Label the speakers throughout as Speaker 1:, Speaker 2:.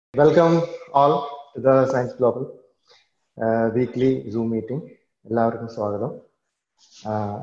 Speaker 1: Welcome all to the Science Global uh, weekly Zoom meeting. എല്ലാവർക്കും സ്വാഗതം ആഹ്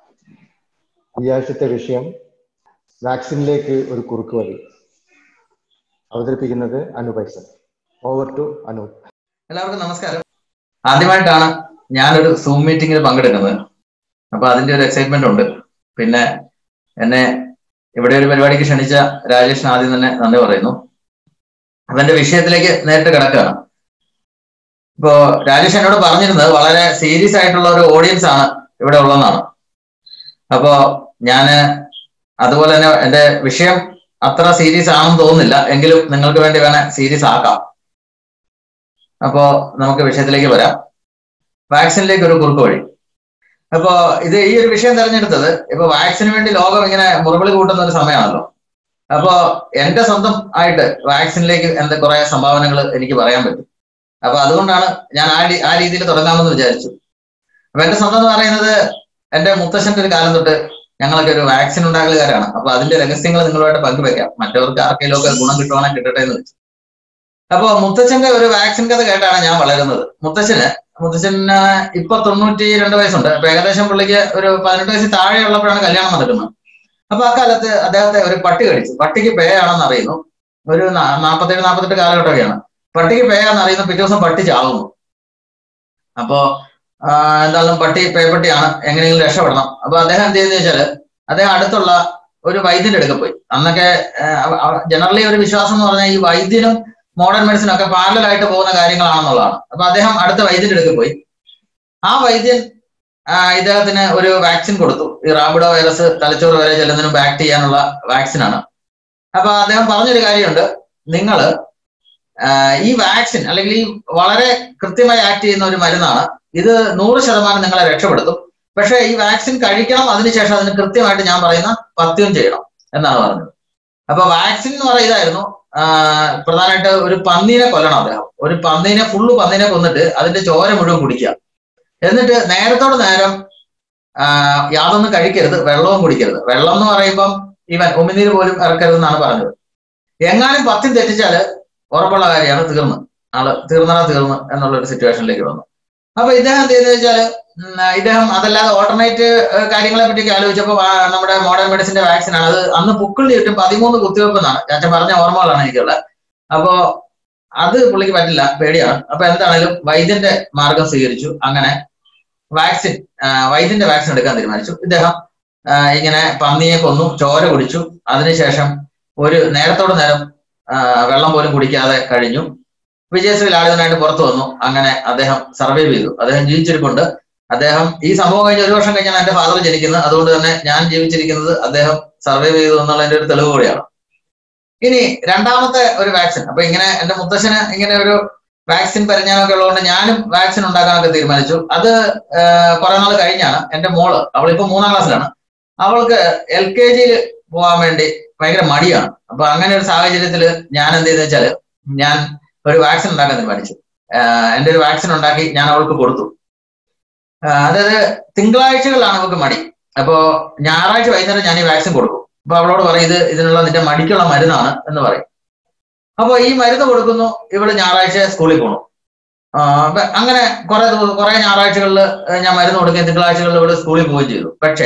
Speaker 1: ഈ ആഴ്ചത്തെ വിഷയം വാക്സിനിലേക്ക് ഒരു കുറുക്ക് വഴി അവതരിപ്പിക്കുന്നത് അനൂപ് ഐസൻ ഓവർ ടു അനൂപ്
Speaker 2: എല്ലാവർക്കും നമസ്കാരം ആദ്യമായിട്ടാണ് ഞാനൊരു സൂം മീറ്റിംഗിൽ പങ്കെടുക്കുന്നത് അപ്പൊ അതിന്റെ ഒരു എക്സൈറ്റ്മെന്റ് ഉണ്ട് പിന്നെ എന്നെ ഇവിടെ ഒരു പരിപാടിക്ക് ക്ഷണിച്ച രാജേഷിന് ആദ്യം തന്നെ നന്ദി പറയുന്നു അപ്പൊ എന്റെ വിഷയത്തിലേക്ക് നേരിട്ട് കിടക്കുകയാണ് ഇപ്പോ രാജേഷ് എന്നോട് പറഞ്ഞിരുന്നത് വളരെ സീരിയസ് ആയിട്ടുള്ള ഒരു ഓഡിയൻസ് ആണ് ഇവിടെ ഉള്ളതെന്നാണ് അപ്പോ ഞാന് അതുപോലെ തന്നെ എന്റെ വിഷയം അത്ര സീരിയസ് ആണെന്ന് തോന്നുന്നില്ല എങ്കിലും നിങ്ങൾക്ക് വേണ്ടി വേണേ സീരിയസ് ആക്കാം അപ്പോ നമുക്ക് വിഷയത്തിലേക്ക് വരാം വാക്സിനിലേക്ക് ഒരു കുറുക്ക് വഴി അപ്പോ ഇത് ഈ ഒരു വിഷയം തെരഞ്ഞെടുത്തത് ഇപ്പൊ വാക്സിന് വേണ്ടി ലോകം ഇങ്ങനെ മുറവിളി കൂട്ടുന്ന ഒരു സമയമാണല്ലോ അപ്പോ എന്റെ സ്വന്തം ആയിട്ട് വാക്സിനിലേക്ക് എന്താ കുറെ സംഭാവനകൾ എനിക്ക് പറയാൻ പറ്റും അപ്പൊ അതുകൊണ്ടാണ് ഞാൻ ആ രീ- ആ രീതിയിൽ തുടങ്ങാമെന്ന് വിചാരിച്ചു അപ്പൊ എന്റെ സ്വന്തം എന്ന് പറയുന്നത് എന്റെ മുത്തശ്ശന്റെ ഒരു കാലം തൊട്ട് ഞങ്ങളൊക്കെ ഒരു വാക്സിൻ ഉണ്ടാക്കലുകാരാണ് അപ്പൊ അതിന്റെ രഹസ്യങ്ങൾ നിങ്ങളുമായിട്ട് പങ്കുവെക്കാം മറ്റവർക്ക് ആർക്കെങ്കിലും ഒക്കെ ഗുണം കിട്ടുവാണെങ്കിൽ കിട്ടട്ടെ എന്ന് വെച്ചു അപ്പൊ മുത്തച്ഛന്റെ ഒരു വാക്സിൻ കഥ കേട്ടാണ് ഞാൻ വളരുന്നത് മുത്തച്ഛന് മുത്തച്ഛന് ഇപ്പൊ തൊണ്ണൂറ്റി രണ്ട് വയസ്സുണ്ട് അപ്പൊ ഏകദേശം പുള്ളിക്ക് ഒരു പതിനെട്ട് വയസ്സിൽ താഴെ ഉള്ളപ്പോഴാണ് കല്യാണം നടക്കുന്നത് അപ്പൊ ആ കാലത്ത് അദ്ദേഹത്തെ ഒരു പട്ടി കടിച്ചു പട്ടിക്ക് പേ ആണെന്ന് അറിയുന്നു ഒരു നാ- നാപ്പത്തേഴ് നാപ്പത്തെട്ട് കാലഘട്ടമൊക്കെയാണ് പട്ടിക്ക് പേ ആണെന്ന് അറിയുന്നു പിറ്റേ ദിവസം പട്ടി ചാവുന്നു അപ്പോ ആ, എന്തായാലും പട്ടി പേപ്പട്ടിയാണ് എങ്ങനെയെങ്കിലും രക്ഷപ്പെടണം അപ്പൊ അദ്ദേഹം എന്ത് ചെയ്യുന്ന വെച്ചാല് അദ്ദേഹം അടുത്തുള്ള ഒരു വൈദ്യന്റെ അടുക്ക പോയി അന്നൊക്കെ ജനറലി ഒരു വിശ്വാസം എന്ന് പറഞ്ഞാൽ ഈ വൈദ്യനും മോഡേൺ മെഡിസിൻ ഒക്കെ പാരലൽ ആയിട്ട് പോകുന്ന കാര്യങ്ങളാണെന്നുള്ളതാണ് അപ്പൊ അദ്ദേഹം അടുത്ത വൈദ്യന്റെ അടുത്ത് പോയി ആ വൈദ്യൻ ആ, ഇദ്ദേഹത്തിന് ഒരു വാക്സിൻ കൊടുത്തു ഈ റാബിഡോ വൈറസ് തലച്ചോറ് വരെ ചെല്ലുന്നതിന് ബാക്ട് ചെയ്യാനുള്ള വാക്സിനാണ് അപ്പൊ അദ്ദേഹം പറഞ്ഞൊരു കാര്യമുണ്ട് നിങ്ങൾ ഈ വാക്സിൻ അല്ലെങ്കിൽ ഈ വളരെ കൃത്യമായി ആക്ട് ചെയ്യുന്ന ഒരു മരുന്നാണ് ഇത് നൂറ് ശതമാനം നിങ്ങളെ രക്ഷപ്പെടുത്തും പക്ഷേ ഈ വാക്സിൻ കഴിക്കണം അതിനുശേഷം അതിന് കൃത്യമായിട്ട് ഞാൻ പറയുന്ന പഥ്യം ചെയ്യണം എന്നാണ് പറഞ്ഞത് അപ്പൊ വാക്സിൻ എന്ന് പറയുന്നതായിരുന്നു ആ, പ്രധാനമായിട്ട് ഒരു പന്നീനെ കൊല്ലണം അദ്ദേഹം ഒരു പന്നീനെ ഫുള്ള് പന്നീനെ കൊന്നിട്ട് അതിന്റെ ചോര മുഴുവൻ കുടിക്കുക എന്നിട്ട് നേരത്തോട് നേരം ആ, യാതൊന്നും കഴിക്കരുത് വെള്ളവും കുടിക്കരുത് വെള്ളം എന്ന് പറയുമ്പം ഈവൻ ഉമിനീര് പോലും ഇറക്കരുത് എന്നാണ് പറഞ്ഞത് എങ്ങാനും പത്യം തെറ്റിച്ചാല് ഉറപ്പുള്ള കാര്യമാണ് തീർന്ന് ആള് തീർന്നടാ തീർന്ന് എന്നുള്ള ഒരു സിറ്റുവേഷനിലേക്ക് വന്നു അപ്പൊ ഇദ്ദേഹം എന്ത് ചെയ്തെന്ന് വെച്ചാല് ഉം, ഇദ്ദേഹം അതല്ലാതെ ഓൾട്ടർനേറ്റ് കാര്യങ്ങളെ പറ്റിയൊക്കെ ആലോചിച്ചപ്പോൾ വാ- നമ്മുടെ മോഡേൺ മെഡിസിന്റെ വാക്സിൻ ആണ് അത് അന്ന് പുക്കിളിന് ചുറ്റും പതിമൂന്ന് കുത്തിവെപ്പ് എന്നാണ് ചാച്ചൻ പറഞ്ഞ ഓർമ്മകളാണ് എനിക്കുള്ളത് അപ്പോ അത് പുള്ളിക്ക് പറ്റില്ല പേടിയാണ് അപ്പൊ എന്താണേലും വൈദ്യന്റെ മാർഗം സ്വീകരിച്ചു അങ്ങനെ വാക്സിൻ ആ, വൈദ്യന്റെ വാക്സിൻ എടുക്കാൻ തീരുമാനിച്ചു ഇദ്ദേഹം ആ, ഇങ്ങനെ പന്നിയെ കൊന്നു ചോര കുടിച്ചു അതിനുശേഷം ഒരു നേരത്തോട് നേരം ആ, വെള്ളം പോലും കുടിക്കാതെ കഴിഞ്ഞു വിജയശ്രീ ലാളിതനായിട്ട് പുറത്തു വന്നു അങ്ങനെ അദ്ദേഹം സർവൈവ് ചെയ്തു അദ്ദേഹം ജീവിച്ചിരിപ്പുണ്ട് അദ്ദേഹം ഈ സംഭവം കഴിഞ്ഞ് ഒരു വർഷം കഴിഞ്ഞാണ് എന്റെ ഫാദർ ജനിക്കുന്നത് അതുകൊണ്ട് തന്നെ ഞാൻ ജീവിച്ചിരിക്കുന്നത് അദ്ദേഹം സർവൈവ് ചെയ്തു എന്നുള്ളതിന്റെ ഒരു തെളിവ് കൂടിയാണ് ഇനി രണ്ടാമത്തെ ഒരു വാക്സിൻ അപ്പൊ ഇങ്ങനെ എന്റെ മുത്തശ്ശന് ഇങ്ങനെ ഒരു വാക്സിൻ പരിജ്ഞാനമൊക്കെ ഉള്ളതുകൊണ്ട് ഞാനും വാക്സിൻ ഉണ്ടാക്കാനൊക്കെ തീരുമാനിച്ചു അത് കുറെ നാൾ കഴിഞ്ഞാണ് എന്റെ മോള് അവളിപ്പോ മൂന്നാം ക്ലാസ്സിലാണ് അവൾക്ക് എൽ കെ ജിയിൽ പോകാൻ വേണ്ടി ഭയങ്കര മടിയാണ് അപ്പൊ അങ്ങനെ ഒരു സാഹചര്യത്തിൽ ഞാൻ എന്ത് ചെയ്തെന്ന് വെച്ചാല് ഞാൻ ഒരു വാക്സിൻ ഉണ്ടാക്കാൻ തീരുമാനിച്ചു ആഹ് എന്റെ ഒരു വാക്സിൻ ഉണ്ടാക്കി ഞാൻ അവൾക്ക് കൊടുത്തു ആഹ് അതായത് തിങ്കളാഴ്ചകളിലാണ് അവൾക്ക് മടി അപ്പോ ഞായറാഴ്ച വൈകുന്നേരം ഞാൻ ഈ വാക്സിൻ കൊടുക്കും അപ്പൊ അവളോട് പറയും ഇത് ഇതിനുള്ള നിന്റെ മടിക്കുള്ള മരുന്നാണ് എന്ന് പറയും അപ്പൊ ഈ മരുന്ന് കൊടുക്കുന്നു ഇവള് ഞായറാഴ്ച സ്കൂളിൽ പോകണം അപ്പൊ അങ്ങനെ കുറെ ദിവസം കുറെ ഞായറാഴ്ചകളിൽ ഞാൻ മരുന്ന് കൊടുക്കുകയും തിങ്കളാഴ്ചകളിൽ ഇവിടെ സ്കൂളിൽ പോവുകയും ചെയ്തു പക്ഷേ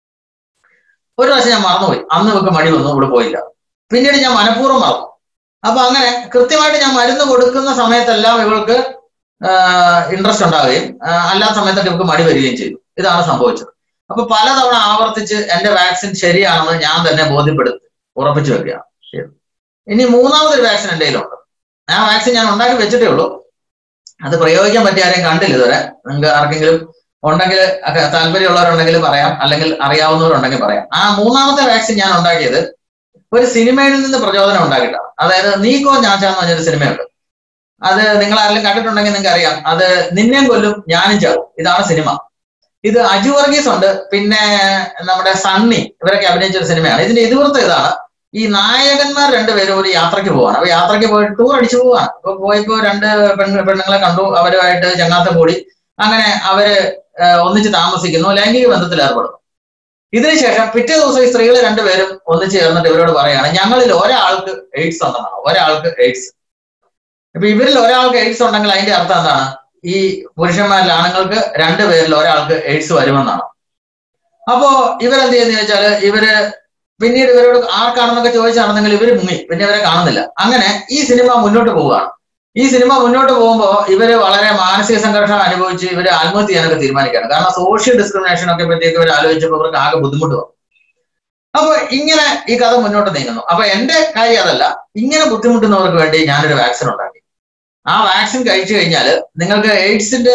Speaker 2: ഒരു പ്രാവശ്യം ഞാൻ മറന്നുപോയി അന്ന് ഇവൾക്ക് മടി വന്നു ഇവിടെ പോയില്ല പിന്നീട് ഞാൻ മനഃപൂർവ്വം മറന്നു അപ്പൊ അങ്ങനെ കൃത്യമായിട്ട് ഞാൻ മരുന്ന് കൊടുക്കുന്ന സമയത്തെല്ലാം ഇവൾക്ക് ഇൻട്രസ്റ്റ് ഉണ്ടാവുകയും ആ, അല്ലാത്ത സമയത്തൊക്കെ ഇവൾക്ക് മടി വരികയും ചെയ്തു ഇതാണ് സംഭവിച്ചത് അപ്പൊ പലതവണ ആവർത്തിച്ച് എന്റെ വാക്സിൻ ശരിയാണെന്ന് ഞാൻ തന്നെ ബോധ്യപ്പെടുത്തി ഉറപ്പിച്ചു വെക്കുകയാണ് ചെയ്തത്. ഇനി മൂന്നാമതൊരു വാക്സിൻ എന്റെ കയ്യിലുണ്ട് ആ വാക്സിൻ ഞാൻ ഉണ്ടാക്കി വെച്ചിട്ടേ ഉള്ളൂ അത് പ്രയോഗിക്കാൻ പറ്റിയ ആരെയും കണ്ടില്ല ഇതുവരെ നിങ്ങൾക്ക് ആർക്കെങ്കിലും ഉണ്ടെങ്കിൽ ഒക്കെ താല്പര്യമുള്ളവരുണ്ടെങ്കിൽ പറയാം അല്ലെങ്കിൽ അറിയാവുന്നവരുണ്ടെങ്കിൽ പറയാം ആ മൂന്നാമത്തെ വാക്സിൻ ഞാൻ ഉണ്ടാക്കിയത് ഒരു സിനിമയിൽ നിന്ന് പ്രചോദനം ഉണ്ടാക്കിയിട്ടാണ് അതായത് നീക്കോ ഞാച്ചാന്ന് പറഞ്ഞൊരു സിനിമയുണ്ട് അത് നിങ്ങൾ ആരെങ്കിലും കണ്ടിട്ടുണ്ടെങ്കിൽ നിങ്ങൾക്ക് അറിയാം അത് നിന്നെയും കൊല്ലും ഞാനും ചാവും ഇതാണ് സിനിമ ഇത് അജു വർഗീസ് ഉണ്ട് പിന്നെ നമ്മുടെ സണ്ണി ഇവരൊക്കെ അഭിനയിച്ച ഒരു സിനിമയാണ് ഇതിന്റെ ഇതിവൃത്തം ഇതാണ് ഈ നായകന്മാർ രണ്ടുപേരും ഒരു യാത്രയ്ക്ക് പോവാണ് അപ്പൊ യാത്രയ്ക്ക് പോയിട്ട് ടൂർ അടിച്ചു പോവാണ് അപ്പൊ പോയപ്പോ രണ്ട് പെണ്ണ് പെണ്ണുങ്ങളെ കണ്ടു അവരുമായിട്ട് ചങ്ങാത്തം കൂടി അങ്ങനെ അവര് ആ, ഒന്നിച്ച് താമസിക്കുന്നു ലൈംഗിക ബന്ധത്തിൽ ഏർപ്പെടുന്നു ഇതിനുശേഷം പിറ്റേ ദിവസം ഈ സ്ത്രീകൾ രണ്ടുപേരും ഒന്നിച്ച് ചേർന്നിട്ട് ഇവരോട് പറയാണ് ഞങ്ങളിൽ ഒരാൾക്ക് എയ്ഡ്സ് ഉണ്ടെന്നാണ് ഒരാൾക്ക് എയ്ഡ്സ് ഇപ്പൊ ഇവരിൽ ഒരാൾക്ക് എയ്ഡ്സ് ഉണ്ടെങ്കിൽ അതിന്റെ അർത്ഥം എന്താണ് ഈ പുരുഷന്മാരിൽ ആണുങ്ങൾക്ക് രണ്ടു പേരിൽ ഒരാൾക്ക് എയ്ഡ്സ് വരുമെന്നാണ് അപ്പോ ഇവരെന്ത് ചെയ്യുന്ന ചോദിച്ചാല് ഇവര് പിന്നീട് ഇവരോട് ആർക്കാണെന്നൊക്കെ ചോദിച്ചാണെന്നെങ്കിൽ ഇവര് മുങ്ങി പിന്നെ ഇവരെ കാണുന്നില്ല അങ്ങനെ ഈ സിനിമ മുന്നോട്ട് പോവുകയാണ് ഈ സിനിമ മുന്നോട്ട് പോകുമ്പോൾ ഇവര് വളരെ മാനസിക സംഘർഷം അനുഭവിച്ച് ഇവര് ആത്മഹത്യ ചെയ്യാനൊക്കെ തീരുമാനിക്കുകയാണ് കാരണം സോഷ്യൽ ഡിസ്ക്രിമിനേഷൻ ഒക്കെ പറ്റിയൊക്കെ ഇവർ ആലോചിച്ചപ്പോൾ ഇവർക്ക് ആകെ ബുദ്ധിമുട്ട് വന്നു അപ്പൊ ഇങ്ങനെ ഈ കഥ മുന്നോട്ട് നീങ്ങുന്നു അപ്പൊ എന്റെ കാര്യം അതല്ല ഇങ്ങനെ ബുദ്ധിമുട്ടുന്നവർക്ക് വേണ്ടി ഞാനൊരു വാക്സിൻ ഉണ്ടാക്കി ആ വാക്സിൻ കഴിച്ചു കഴിഞ്ഞാൽ നിങ്ങൾക്ക് എയ്ഡ്സിന്റെ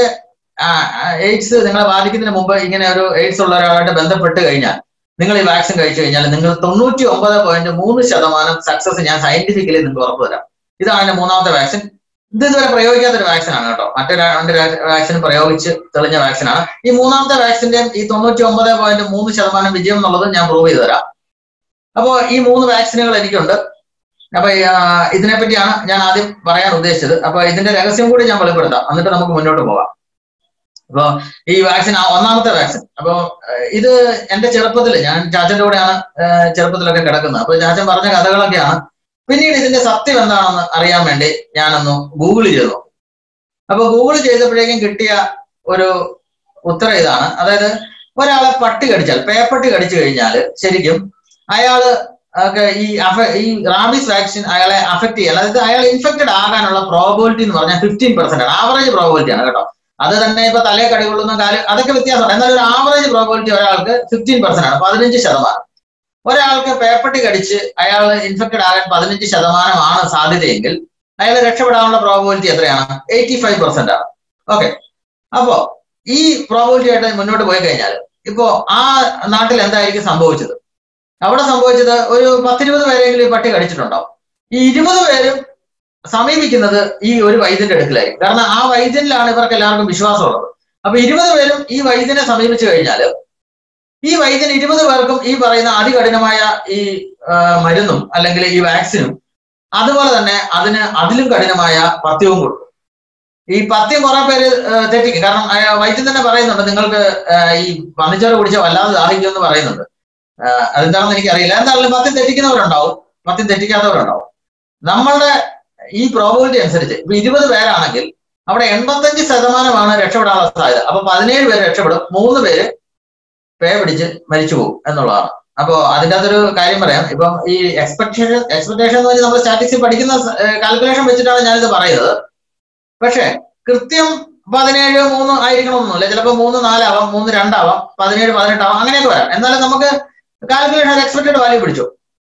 Speaker 2: എയ്ഡ്സ് നിങ്ങളെ ബാധിക്കുന്നതിന് മുമ്പ് ഇങ്ങനെ ഒരു എയ്ഡ്സ് ഉള്ള ഒരാളായിട്ട് ബന്ധപ്പെട്ട് കഴിഞ്ഞാൽ നിങ്ങൾ ഈ വാക്സിൻ കഴിച്ചു കഴിഞ്ഞാൽ നിങ്ങൾ തൊണ്ണൂറ്റി ഒമ്പത് പോയിന്റ് മൂന്ന് ശതമാനം സക്സസ് ഞാൻ സയന്റിഫിക്കലി നിങ്ങൾക്ക് ഉറപ്പ് തരാം ഇതാണ് എന്റെ മൂന്നാമത്തെ വാക്സിൻ ഇത് ഇതുവരെ പ്രയോഗിക്കാത്ത ഒരു വാക്സിൻ ആണ് കേട്ടോ മറ്റു രണ്ട് വാക്സിൻ പ്രയോഗിച്ച് തെളിഞ്ഞ വാക്സിൻ ആണ് ഈ മൂന്നാമത്തെ വാക്സിന്റെ ഈ തൊണ്ണൂറ്റി ഒമ്പത് പോയിന്റ് മൂന്ന് ശതമാനം വിജയം എന്നുള്ളത് ഞാൻ പ്രൂവ് ചെയ്തു തരാം അപ്പോ ഈ മൂന്ന് വാക്സിനുകൾ എനിക്കുണ്ട് അപ്പൊ ഇതിനെ പറ്റിയാണ് ഞാൻ ആദ്യം പറയാൻ ഉദ്ദേശിച്ചത് അപ്പൊ ഇതിന്റെ രഹസ്യം കൂടി ഞാൻ വെളിപ്പെടുത്താം എന്നിട്ട് നമുക്ക് മുന്നോട്ട് പോകാം അപ്പൊ ഈ വാക്സിൻ ഒന്നാമത്തെ വാക്സിൻ അപ്പൊ ഇത് എന്റെ ചെറുപ്പത്തിൽ ഞാൻ ചാച്ചന്റെ കൂടെയാണ് ചെറുപ്പത്തിലൊക്കെ കിടക്കുന്നത് അപ്പൊ ചാച്ചൻ പറഞ്ഞ കഥകളൊക്കെയാണ് പിന്നീട് ഇതിന്റെ സത്യം എന്താണെന്ന് അറിയാൻ വേണ്ടി ഞാനൊന്ന് ഗൂഗിൾ ചെയ്തു അപ്പൊ ഗൂഗിൾ ചെയ്തപ്പോഴേക്കും കിട്ടിയ ഒരു ഉത്തരം ഇതാണ് അതായത് ഒരാളെ പട്ടി കടിച്ചാൽ പേപ്പട്ടി കടിച്ചു കഴിഞ്ഞാൽ ശരിക്കും അയാള് ഒക്കെ ഈ ഈ റാബീസ് വാക്സിൻ അയാളെ അഫക്ട് ചെയ്യാൻ അതായത് അയാൾ ഇൻഫെക്റ്റഡ് ആകാനുള്ള പ്രോബിലിറ്റി എന്ന് പറഞ്ഞാൽ ഫിഫ്റ്റീൻ പെർസെന്റ് ആണ് ആവറേജ് പ്രോബിലിറ്റി ആണ് കേട്ടോ അത് തന്നെ ഇപ്പൊ തലയെ കടികൊള്ളുന്ന കാര്യം അതൊക്കെ വ്യത്യാസമാണ് എന്നാൽ ഒരു ആവറേജ് പ്രോബിലിറ്റി ഒരാൾക്ക് ഫിഫ്റ്റീൻ പെർസെന്റ് ആണ് പതിനഞ്ച് ശതമാനം ഒരാൾക്ക് പേപ്പട്ടി കടിച്ച് അയാൾ ഇൻഫെക്റ്റഡ് ആകാൻ പതിനഞ്ച് ശതമാനമാണ് സാധ്യതയെങ്കിൽ അയാൾ രക്ഷപ്പെടാനുള്ള പ്രോബിലിറ്റി എത്രയാണ് എയ്റ്റി ഫൈവ് പെർസെന്റ് ആണ് ഓക്കെ അപ്പോ ഈ പ്രോബിലിറ്റി ആയിട്ട് മുന്നോട്ട് പോയി കഴിഞ്ഞാൽ ഇപ്പോ ആ നാട്ടിൽ എന്തായിരിക്കും സംഭവിച്ചത് അവിടെ സംഭവിച്ചത് ഒരു പത്തിരുപത് പേരെങ്കിലും ഈ പട്ടി കടിച്ചിട്ടുണ്ടാവും ഈ ഇരുപത് പേരും സമീപിക്കുന്നത് ഈ ഒരു വൈദ്യന്റെ അടുക്കലായിരിക്കും കാരണം ആ വൈദ്യനിലാണ് ഇവർക്ക് എല്ലാവർക്കും വിശ്വാസമുള്ളത് അപ്പൊ ഇരുപത് പേരും ഈ വൈദ്യനെ സമീപിച്ചു കഴിഞ്ഞാൽ ഈ വൈദ്യൻ ഇരുപത് പേർക്കും ഈ പറയുന്ന അതികഠിനമായ ഈ മരുന്നും അല്ലെങ്കിൽ ഈ വാക്സിനും അതുപോലെ തന്നെ അതിന് അതിലും കഠിനമായ പഥ്യവും കൊടുക്കും ഈ പഥ്യം കുറെ പേര് തെറ്റിക്കും കാരണം വൈദ്യൻ തന്നെ പറയുന്നുണ്ട് നിങ്ങൾക്ക് ഈ പന്നിച്ചോറ് കുടിച്ച വല്ലാതെ ദാഹിക്കും എന്ന് പറയുന്നുണ്ട് അതെന്താണെന്ന് എനിക്കറിയില്ല എന്തായാലും പത്യം തെറ്റിക്കുന്നവരുണ്ടാവും പത്യം തെറ്റിക്കാത്തവരുണ്ടാവും നമ്മളുടെ ഈ പ്രോബിലിറ്റി അനുസരിച്ച് ഇപ്പൊ ഇരുപത് പേരാണെങ്കിൽ അവിടെ എൺപത്തഞ്ച് ശതമാനമാണ് രക്ഷപ്പെടാനുള്ള സാധ്യത അപ്പൊ പതിനേഴ് പേര് രക്ഷപ്പെടും മൂന്ന് പേര് പേ പിടിച്ച് മരിച്ചു പോകും എന്നുള്ളതാണ് അപ്പോ അതിൻ്റെ അകത്തൊരു കാര്യം പറയാം ഇപ്പം ഈ എക്സ്പെക്ടേഷൻ എക്സ്പെക്ടേഷൻ എന്ന് പറഞ്ഞാൽ നമ്മൾ സ്റ്റാറ്റിക്സ് പഠിക്കുന്ന കാൽക്കുലേഷൻ വെച്ചിട്ടാണ് ഞാനിത് പറയുന്നത് പക്ഷേ കൃത്യം പതിനേഴ് മൂന്ന് ആയിരിക്കണമെന്നൊന്നുമില്ല ചിലപ്പോൾ മൂന്ന് നാലാവാം മൂന്ന് രണ്ടാവാം പതിനേഴ് പതിനെട്ടാവാം അങ്ങനെയൊക്കെ വരാം എന്നാലും നമുക്ക് കാൽക്കുലേഷൻ എക്സ്പെക്ടഡ് വാല്യൂ പിടിച്ചു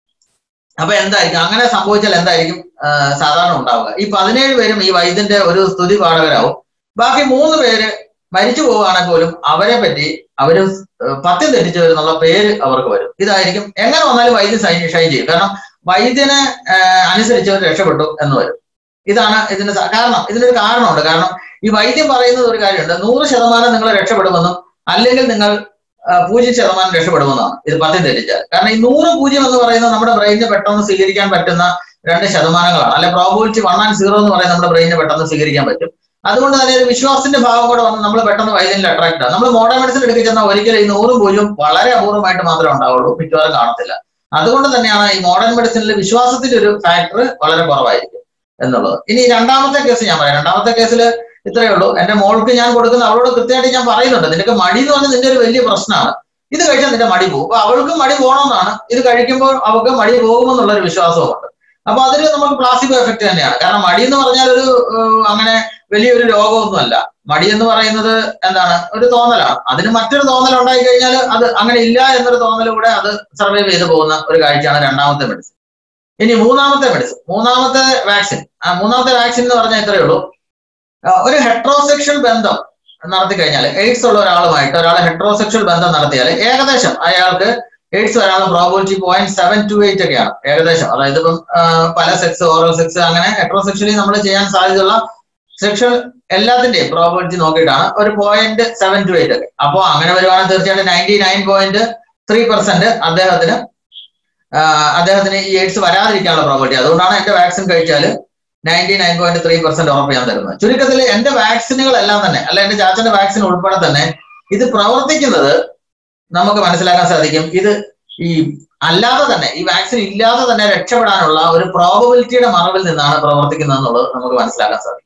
Speaker 2: അപ്പൊ എന്തായിരിക്കും അങ്ങനെ സംഭവിച്ചാൽ എന്തായിരിക്കും സാധാരണ ഉണ്ടാവുക ഈ പതിനേഴ് പേരും ഈ വൈദ്യന്റെ ഒരു സ്തുതി പാഠകരാവും ബാക്കി മൂന്ന് പേര് മരിച്ചു പോവുകയാണെങ്കിൽ പോലും അവരെ പറ്റി അവര് പത്യം തെറ്റിച്ചവർ എന്നുള്ള പേര് അവർക്ക് വരും ഇതായിരിക്കും എങ്ങനെ വന്നാലും വൈദ്യൻ ഷൈൻ ചെയ്യും കാരണം വൈദ്യനെ അനുസരിച്ചവർ രക്ഷപ്പെട്ടു എന്ന് വരും ഇതാണ് ഇതിന് കാരണം ഇതിനൊരു കാരണമുണ്ട് കാരണം ഈ വൈദ്യം പറയുന്നത് ഒരു കാര്യമുണ്ട് നൂറ് ശതമാനം നിങ്ങൾ രക്ഷപ്പെടുമെന്നും അല്ലെങ്കിൽ നിങ്ങൾ പൂജ്യം ശതമാനം രക്ഷപ്പെടുമെന്നാണ് ഇത് പത്യം തെറ്റിച്ചാൽ കാരണം ഈ നൂറ് പൂജ്യം എന്ന് പറയുന്നത് നമ്മുടെ ബ്രെയിനിന് പെട്ടെന്ന് സ്വീകരിക്കാൻ പറ്റുന്ന രണ്ട് ശതമാനങ്ങളാണ് അല്ലെ പ്രോബിലിറ്റി വൺ ആൻഡ് സീറോ എന്ന് പറയുന്നത് നമ്മുടെ ബ്രെയിനിന് പെട്ടെന്ന് സ്വീകരിക്കാൻ പറ്റും അതുകൊണ്ട് തന്നെ ഒരു വിശ്വാസത്തിന്റെ ഭാഗം കൂടെ വന്ന് നമ്മൾ പെട്ടെന്ന് വൈദ്യനിൽ അട്രാക്ട് ആവും നമ്മൾ മോഡേൺ മെഡിസിൻ എടുക്കി ചെന്നാൽ ഒരിക്കലും ഈ നൂറും പൂജ്യം വളരെ അപൂർവമായിട്ട് മാത്രമേ ഉണ്ടാവുള്ളൂ മിക്കവാറും കാണത്തില്ല അതുകൊണ്ട് തന്നെയാണ് ഈ മോഡേൺ മെഡിസിനിൽ വിശ്വാസത്തിന്റെ ഒരു ഫാക്ടർ വളരെ കുറവായിരിക്കും എന്നുള്ളത് ഇനി രണ്ടാമത്തെ കേസ് ഞാൻ പറയാം രണ്ടാമത്തെ കേസിൽ ഇത്രയേ ഉള്ളൂ എന്റെ മോൾക്ക് ഞാൻ കൊടുക്കുന്ന അവളോട് കൃത്യമായിട്ട് ഞാൻ പറയുന്നുണ്ട് നിനക്ക് മടി എന്ന് പറഞ്ഞാൽ നിന്റെ ഒരു വലിയ പ്രശ്നമാണ് ഇത് കഴിച്ചാൽ നിന്റെ മടി പോകും അപ്പൊ അവൾക്കും മടി പോകണമെന്നാണ് ഇത് കഴിക്കുമ്പോൾ അവൾക്ക് മടി പോകുമെന്നുള്ള ഒരു വിശ്വാസവുമുണ്ട് അപ്പൊ അതൊരു നമുക്ക് പ്ലാസിബോ എഫക്ട് തന്നെയാണ് കാരണം മടി എന്ന് പറഞ്ഞാൽ ഒരു അങ്ങനെ വലിയൊരു രോഗമൊന്നുമല്ല മടി എന്ന് പറയുന്നത് എന്താണ് ഒരു തോന്നലാണ് അതിന് മറ്റൊരു തോന്നൽ ഉണ്ടായി കഴിഞ്ഞാൽ അത് അങ്ങനെ ഇല്ല എന്നൊരു തോന്നലൂടെ അത് സർവൈവ് ചെയ്തു പോകുന്ന ഒരു കാഴ്ചയാണ് രണ്ടാമത്തെ മെഡിസിൻ ഇനി മൂന്നാമത്തെ മെഡിസിൻ മൂന്നാമത്തെ വാക്സിൻ ആ മൂന്നാമത്തെ വാക്സിൻ എന്ന് പറഞ്ഞാൽ ഇത്രയേ ഉള്ളൂ ഒരു ഹെട്രോസെക്ഷൽ ബന്ധം നടത്തി കഴിഞ്ഞാൽ എയ്ഡ്സ് ഉള്ള ഒരാളുമായിട്ട് ഒരാൾ ഹെട്രോസെക്ഷൽ ബന്ധം നടത്തിയാൽ ഏകദേശം അയാൾക്ക് എയ്ഡ്സ് വരാനുള്ള probability point seven to eight ഒക്കെയാണ് ഏകദേശം അതായത് ഇപ്പം പല സെക്സ് ഓറൽ സെക്സ് അങ്ങനെ ഹെട്രോസെക്ഷലി നമ്മൾ ചെയ്യാൻ സാധ്യതയുള്ള സെക്ഷൽ എല്ലാത്തിന്റെയും പ്രോബിലിറ്റി നോക്കിയിട്ടാണ് ഒരു പോയിന്റ് സെവൻ ടു എയ്റ്റ് ഒക്കെ അപ്പോൾ അങ്ങനെ വരുവാണെങ്കിൽ തീർച്ചയായിട്ടും ninety nine point three percent അദ്ദേഹത്തിന് അദ്ദേഹത്തിന് ഈ എയ്ഡ്സ് വരാതിരിക്കാനുള്ള പ്രോബിലിറ്റി അതുകൊണ്ടാണ് എന്റെ വാക്സിൻ കഴിച്ചാൽ ninety nine point three percent ഉറപ്പ് ഞാൻ തരുന്നത് ചുരുക്കത്തിൽ എന്റെ വാക്സിനുകളെല്ലാം തന്നെ അല്ല എന്റെ ചാച്ചന്റെ വാക്സിൻ ഉൾപ്പെടെ തന്നെ ഇത് പ്രവർത്തിക്കുന്നത് നമുക്ക് മനസ്സിലാക്കാൻ സാധിക്കും ഇത് ഈ അല്ലാതെ തന്നെ ഈ വാക്സിൻ ഇല്ലാതെ തന്നെ രക്ഷപ്പെടാനുള്ള ഒരു പ്രോബബിലിറ്റിയുടെ മറവിൽ നിന്നാണ് പ്രവർത്തിക്കുന്നത് എന്നുള്ളത് നമുക്ക് മനസ്സിലാക്കാൻ സാധിക്കും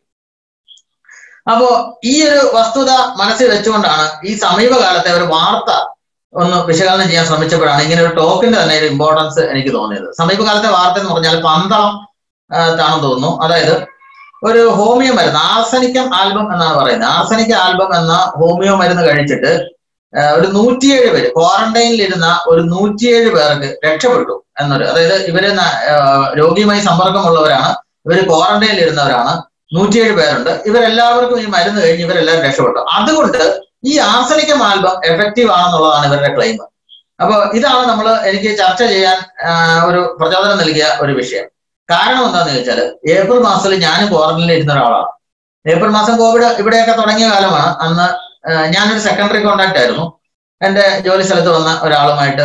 Speaker 2: അപ്പോ ഈ ഒരു വസ്തുത മനസ്സിൽ വെച്ചുകൊണ്ടാണ് ഈ സമീപകാലത്തെ ഒരു വാർത്ത ഒന്ന് വിശകലനം ചെയ്യാൻ ശ്രമിച്ചപ്പോഴാണ് ഇങ്ങനെ ഒരു ടോക്കിന്റെ തന്നെ ഒരു ഇമ്പോർട്ടൻസ് എനിക്ക് തോന്നിയത് സമീപകാലത്തെ വാർത്ത എന്ന് പറഞ്ഞാൽ പന്തളം ആണെന്ന് തോന്നുന്നു അതായത് ഒരു ഹോമിയോ മരുന്ന് ആർസനിക്കം ആൽബം എന്നാണ് പറയുന്നത് ആർസനിക്ക ആൽബം എന്ന ഹോമിയോ മരുന്ന് കഴിച്ചിട്ട് ഒരു നൂറ്റിയേഴ് പേര് ക്വാറന്റൈനിൽ ഇരുന്ന ഒരു നൂറ്റിയേഴ് പേർക്ക് രക്ഷപ്പെട്ടു എന്നൊരു അതായത് ഇവര് രോഗിയുമായി സമ്പർക്കമുള്ളവരാണ് ഇവര് ക്വാറന്റൈനിൽ ഇരുന്നവരാണ് നൂറ്റിയേഴ് പേരുണ്ട് ഇവരെല്ലാവർക്കും ഈ മരുന്ന് കഴിഞ്ഞ് ഇവരെല്ലാവരും രക്ഷപ്പെട്ടു അതുകൊണ്ട് ഈ ആർസനിക്കം ആൽബം എഫക്റ്റീവ് ആണെന്നുള്ളതാണ് ഇവരുടെ ക്ലെയിം അപ്പൊ ഇതാണ് നമ്മൾ എനിക്ക് ചർച്ച ചെയ്യാൻ ഒരു പ്രചോദനം നൽകിയ ഒരു വിഷയം കാരണം എന്താന്ന് ചോദിച്ചാൽ ഏപ്രിൽ മാസത്തിൽ ഞാനും ക്വാറന്റൈനിൽ ഇരുന്ന ഒരാളാണ് ഏപ്രിൽ മാസം കോവിഡ് ഇവിടെയൊക്കെ തുടങ്ങിയ കാലമാണ് അന്ന് ഞാനൊരു സെക്കൻഡറി കോണ്ടാക്ട് ആയിരുന്നു എന്റെ ജോലി സ്ഥലത്ത് വന്ന ഒരാളുമായിട്ട്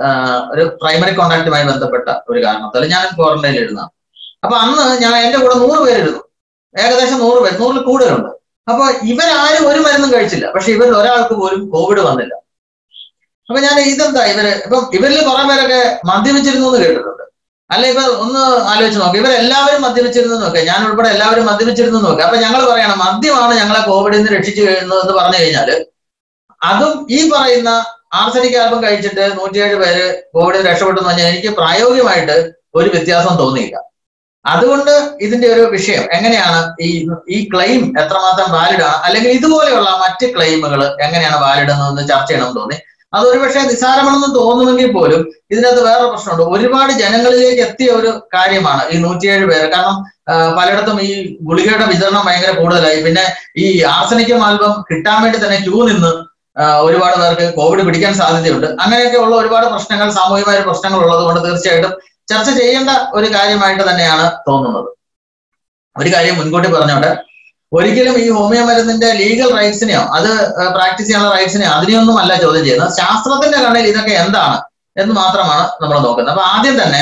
Speaker 2: ഒരു പ്രൈമറി കോണ്ടാക്റ്റുമായി ബന്ധപ്പെട്ട ഒരു കാരണത്താൽ ഞാൻ ക്വാറന്റൈനിൽ ഇരുന്ന അപ്പൊ അന്ന് ഞാൻ എന്റെ കൂടെ നൂറ് പേരിരുന്നു ഏകദേശം നൂറ് പേര് നൂറിൽ കൂടുതലുണ്ട് അപ്പൊ ഇവരാരും ഒരു മരുന്നും കഴിച്ചില്ല പക്ഷെ ഇവരിൽ ഒരാൾക്ക് പോലും കോവിഡ് വന്നില്ല അപ്പൊ ഞാൻ ഇതെന്താ ഇവര് ഇപ്പം ഇവരിൽ കുറെ പേരൊക്കെ മദ്യപിച്ചിരുന്നു എന്ന് കേട്ടിട്ടുണ്ട് അല്ല ഇവർ ഒന്ന് ആലോചിച്ച് നോക്കുക ഇവരെല്ലാവരും മദ്യപിച്ചിരുന്നു നോക്കുക ഞാൻ ഉൾപ്പെടെ എല്ലാവരും മദ്യപിച്ചിരുന്നു നോക്കുക അപ്പൊ ഞങ്ങൾ പറയണം മദ്യമാണ് ഞങ്ങളെ കോവിഡിൽ നിന്ന് രക്ഷിച്ചു കഴിയുന്നത് എന്ന് പറഞ്ഞു കഴിഞ്ഞാല് അതും ഈ പറയുന്ന ആർസനിക് ആൽബം കഴിച്ചിട്ട് നൂറ്റിയേഴ് പേര് കോവിഡിൽ രക്ഷപ്പെട്ടു എന്ന് പറഞ്ഞാൽ എനിക്ക് പ്രായോഗികമായിട്ട് ഒരു വ്യത്യാസം തോന്നിയില്ല അതുകൊണ്ട് ഇതിന്റെ ഒരു വിഷയം എങ്ങനെയാണ് ഈ ഈ ക്ലെയിം എത്രമാത്രം വാലിഡ് ആണ് അല്ലെങ്കിൽ ഇതുപോലെയുള്ള മറ്റ് ക്ലെയിമുകൾ എങ്ങനെയാണ് വാലിഡ് എന്നൊന്ന് ചർച്ച ചെയ്യണമെന്ന് തോന്നി അത് ഒരുപക്ഷെ നിസ്സാരമാണെന്ന് തോന്നുമെങ്കിൽ പോലും ഇതിനകത്ത് വേറെ പ്രശ്നമുണ്ട് ഒരുപാട് ജനങ്ങളിലേക്ക് എത്തിയ ഒരു കാര്യമാണ് ഈ നൂറ്റിയേഴ് പേര് കാരണം പലയിടത്തും ഈ ഗുളികയുടെ വിതരണം ഭയങ്കര കൂടുതലായി പിന്നെ ഈ ആർസനിക്കം ആൽബം കിട്ടാൻ വേണ്ടി തന്നെ ക്യൂ നിന്ന് ഒരുപാട് പേർക്ക് കോവിഡ് പിടിക്കാൻ സാധ്യതയുണ്ട് അങ്ങനെയൊക്കെ ഉള്ള ഒരുപാട് പ്രശ്നങ്ങൾ സാമൂഹികമായ പ്രശ്നങ്ങൾ ഉള്ളത് കൊണ്ട് തീർച്ചയായിട്ടും ചർച്ച ചെയ്യേണ്ട ഒരു കാര്യമായിട്ട് തന്നെയാണ് തോന്നുന്നത് ഒരു കാര്യം മുൻകൂട്ടി പറഞ്ഞോട്ടെ ഒരിക്കലും ഈ ഹോമിയോ മരുന്നിന്റെ ലീഗൽ റൈറ്റ്സിനെയോ അത് പ്രാക്ടീസ് ചെയ്യാനുള്ള റൈറ്റ്സിനെയോ അതിനെയൊന്നും അല്ല ചോദ്യം ചെയ്യുന്നത് ശാസ്ത്രത്തിന്റെ കണ്ണിൽ ഇതൊക്കെ എന്താണ് എന്ന് മാത്രമാണ് നമ്മൾ നോക്കുന്നത് അപ്പൊ ആദ്യം തന്നെ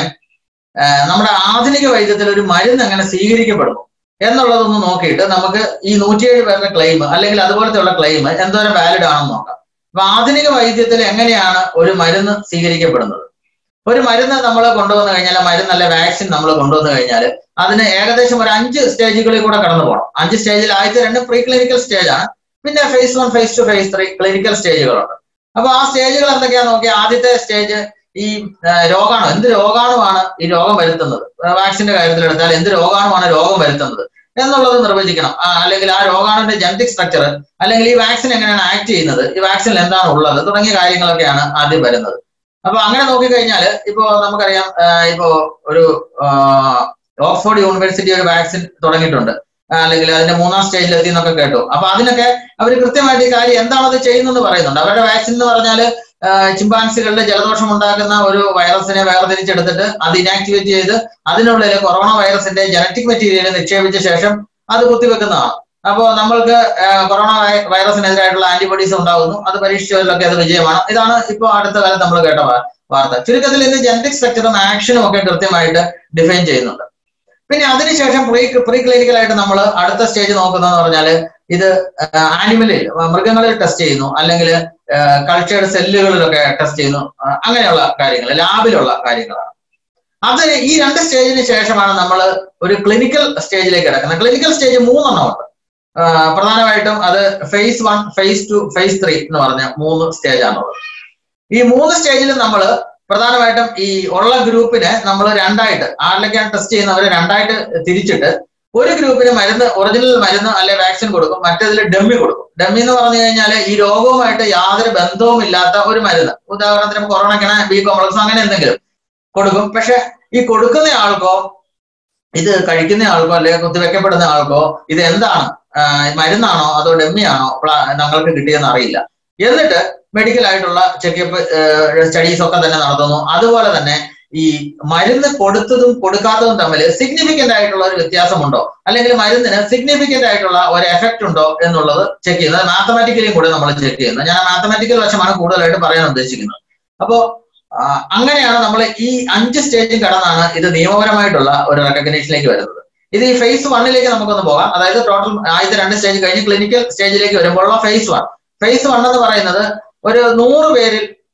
Speaker 2: നമ്മുടെ ആധുനിക വൈദ്യത്തിൽ ഒരു മരുന്ന് എങ്ങനെ സ്വീകരിക്കപ്പെടുന്നു എന്നുള്ളതൊന്ന് നോക്കിയിട്ട് നമുക്ക് ഈ നൂറ്റിയേഴ് പേരുടെ ക്ലെയിം അല്ലെങ്കിൽ അതുപോലത്തെയുള്ള ക്ലെയിം എന്തോരം വാലിഡ് ആണെന്ന് നോക്കാം അപ്പൊ ആധുനിക വൈദ്യത്തിൽ എങ്ങനെയാണ് ഒരു മരുന്ന് സ്വീകരിക്കപ്പെടുന്നത് ഒരു മരുന്ന് നമ്മൾ കൊണ്ടുവന്നു കഴിഞ്ഞാൽ മരുന്നല്ല വാക്സിൻ നമ്മൾ കൊണ്ടുവന്നു കഴിഞ്ഞാൽ അതിന് ഏകദേശം ഒരു അഞ്ച് സ്റ്റേജുകളിൽ കൂടെ കടന്നു പോകണം അഞ്ച് സ്റ്റേജിൽ ആദ്യത്തെ രണ്ട് പ്രീ ക്ലിനിക്കൽ സ്റ്റേജ് ആണ് പിന്നെ phase one phase two phase three clinical സ്റ്റേജുകളുണ്ട് അപ്പൊ ആ സ്റ്റേജുകൾ എന്തൊക്കെയാ നോക്കി ആദ്യത്തെ സ്റ്റേജ് ഈ രോഗാണു എന്ത് രോഗാണുമാണ് ഈ രോഗം വരുത്തുന്നത് വാക്സിന്റെ കാര്യത്തിൽ എടുത്താൽ എന്ത് രോഗാണുമാണ് രോഗം വരുത്തുന്നത് എന്നുള്ളത് നിർവചിക്കണം അല്ലെങ്കിൽ ആ രോഗാണുവിന്റെ ജനറ്റിക് സ്ട്രക്ചർ അല്ലെങ്കിൽ ഈ വാക്സിൻ എങ്ങനെയാണ് ആക്ട് ചെയ്യുന്നത് ഈ വാക്സിനിൽ എന്താണ് ഉള്ളത് തുടങ്ങിയ കാര്യങ്ങളൊക്കെയാണ് ആദ്യം വരുന്നത് അപ്പൊ അങ്ങനെ നോക്കിക്കഴിഞ്ഞാൽ ഇപ്പോ നമുക്കറിയാം ഇപ്പോ ഒരു ഓക്സ്ഫോർഡ് യൂണിവേഴ്സിറ്റി ഒരു വാക്സിൻ തുടങ്ങിയിട്ടുണ്ട് അല്ലെങ്കിൽ അതിന്റെ മൂന്നാം സ്റ്റേജിൽ എത്തി എന്നൊക്കെ കേട്ടു അപ്പൊ അതിനൊക്കെ അവർ കൃത്യമായിട്ട് ഈ കാര്യം എന്താണ് അത് ചെയ്യുന്നതെന്ന് പറയുന്നുണ്ട് അവരുടെ വാക്സിൻ എന്ന് പറഞ്ഞാൽ ചിമ്പാൻസികളുടെ ജലദോഷം ഉണ്ടാക്കുന്ന ഒരു വൈറസിനെ വേർതിരിച്ചെടുത്തിട്ട് അത് ഇനാക്ടിവേറ്റ് ചെയ്ത് അതിനുള്ളിൽ കൊറോണ വൈറസിന്റെ ജനറ്റിക് മെറ്റീരിയൽ നിക്ഷേപിച്ച ശേഷം അത് കുത്തിവെക്കുന്നതാണ് അപ്പോൾ നമ്മൾക്ക് കൊറോണ വൈറസിനെതിരായിട്ടുള്ള ആന്റിബോഡീസ് ഉണ്ടാകുന്നു അത് പരീക്ഷിച്ചവരിലൊക്കെ അത് വിജയമാണ് ഇതാണ് ഇപ്പോൾ അടുത്ത കാലത്ത് നമ്മൾ കേട്ട വാർത്ത ചുരുക്കത്തിൽ ഇന്ന് ജനറ്റിക് സ്ട്രക്ചറും ആക്ഷനും ഒക്കെ കൃത്യമായിട്ട് ഡിഫൈൻ ചെയ്യുന്നുണ്ട് പിന്നെ അതിനുശേഷം പ്രീ പ്രീ ക്ലിനിക്കലായിട്ട് നമ്മൾ അടുത്ത സ്റ്റേജ് നോക്കുന്നതെന്ന് പറഞ്ഞാൽ ഇത് ആനിമലിൽ മൃഗങ്ങളിൽ ടെസ്റ്റ് ചെയ്യുന്നു അല്ലെങ്കിൽ കൾച്ചേർഡ് സെല്ലുകളിലൊക്കെ ടെസ്റ്റ് ചെയ്യുന്നു അങ്ങനെയുള്ള കാര്യങ്ങൾ ലാബിലുള്ള കാര്യങ്ങളാണ് അത് ഈ രണ്ട് സ്റ്റേജിന് ശേഷമാണ് നമ്മൾ ഒരു ക്ലിനിക്കൽ സ്റ്റേജിലേക്ക് കിടക്കുന്നത് ക്ലിനിക്കൽ സ്റ്റേജ് മൂന്നെണ്ണം ഉണ്ട് പ്രധാനമായിട്ടും അത് phase one phase two phase three എന്ന് പറഞ്ഞ മൂന്ന് സ്റ്റേജ് ആണുള്ളത് ഈ മൂന്ന് സ്റ്റേജിൽ നമ്മൾ പ്രധാനമായിട്ടും ഈ ഉള്ള ഗ്രൂപ്പിനെ നമ്മൾ രണ്ടായിട്ട് ആരിലൊക്കെയാണ് ടെസ്റ്റ് ചെയ്യുന്നവരെ രണ്ടായിട്ട് തിരിച്ചിട്ട് ഒരു ഗ്രൂപ്പിന് മരുന്ന് ഒറിജിനൽ മരുന്ന് അല്ലെ വാക്സിൻ കൊടുക്കും മറ്റേതിൽ ഡമ്മി കൊടുക്കും ഡമ്മി എന്ന് പറഞ്ഞു കഴിഞ്ഞാൽ ഈ രോഗവുമായിട്ട് യാതൊരു ബന്ധവും ഇല്ലാത്ത ഒരു മരുന്ന് ഉദാഹരണത്തിന് കൊറോണയ്ക്കാണ് ബി കോംപ്ലക്സ് അങ്ങനെ എന്തെങ്കിലും കൊടുക്കും പക്ഷെ ഈ കൊടുക്കുന്ന ആൾക്കോ ഇത് കഴിക്കുന്ന ആൾക്കോ അല്ലെങ്കിൽ കുത്തിവെക്കപ്പെടുന്ന ആൾക്കോ ഇത് എന്താണ് മരുന്നാണോ അതോ ഡമ്മിയാണോ ഞങ്ങൾക്ക് കിട്ടിയെന്ന് അറിയില്ല എന്നിട്ട് മെഡിക്കൽ ആയിട്ടുള്ള ചെക്കപ്പ് സ്റ്റഡീസ് ഒക്കെ തന്നെ നടത്തുന്നു അതുപോലെ തന്നെ ഈ മരുന്ന് കൊടുത്തതും കൊടുക്കാത്തതും തമ്മിൽ സിഗ്നിഫിക്കന്റ് ആയിട്ടുള്ള ഒരു വ്യത്യാസമുണ്ടോ അല്ലെങ്കിൽ മരുന്നിന് സിഗ്നിഫിക്കന്റ് ആയിട്ടുള്ള ഒരു എഫക്റ്റ് ഉണ്ടോ എന്നുള്ളത് ചെക്ക് ചെയ്യുന്നത് മാത്തമാറ്റിക്കലിയും കൂടെ നമ്മൾ ചെക്ക് ചെയ്യുന്നത് ഞാൻ മാത്തമാറ്റിക്കൽ വശമാണ് കൂടുതലായിട്ട് പറയാൻ ഉദ്ദേശിക്കുന്നത് അപ്പോ അങ്ങനെയാണ് നമ്മൾ ഈ അഞ്ച് സ്റ്റേജും കടന്നാണ് ഇത് നിയമപരമായിട്ടുള്ള ഒരു റെക്കഗ്നേഷനിലേക്ക് വരുന്നത് ഇത് ഈ ഫേസ് വണ്ണിലേക്ക് നമുക്കൊന്ന് പോകാം അതായത് ടോട്ടൽ ആദ്യത്തെ രണ്ട് സ്റ്റേജ് കഴിഞ്ഞ് ക്ലിനിക്കൽ സ്റ്റേജിലേക്ക് വരുമ്പോഴുള്ള ഫേസ് വൺ ഫേസ് വൺ എന്ന് പറയുന്നത് ഒരു നൂറ് പേരിൽ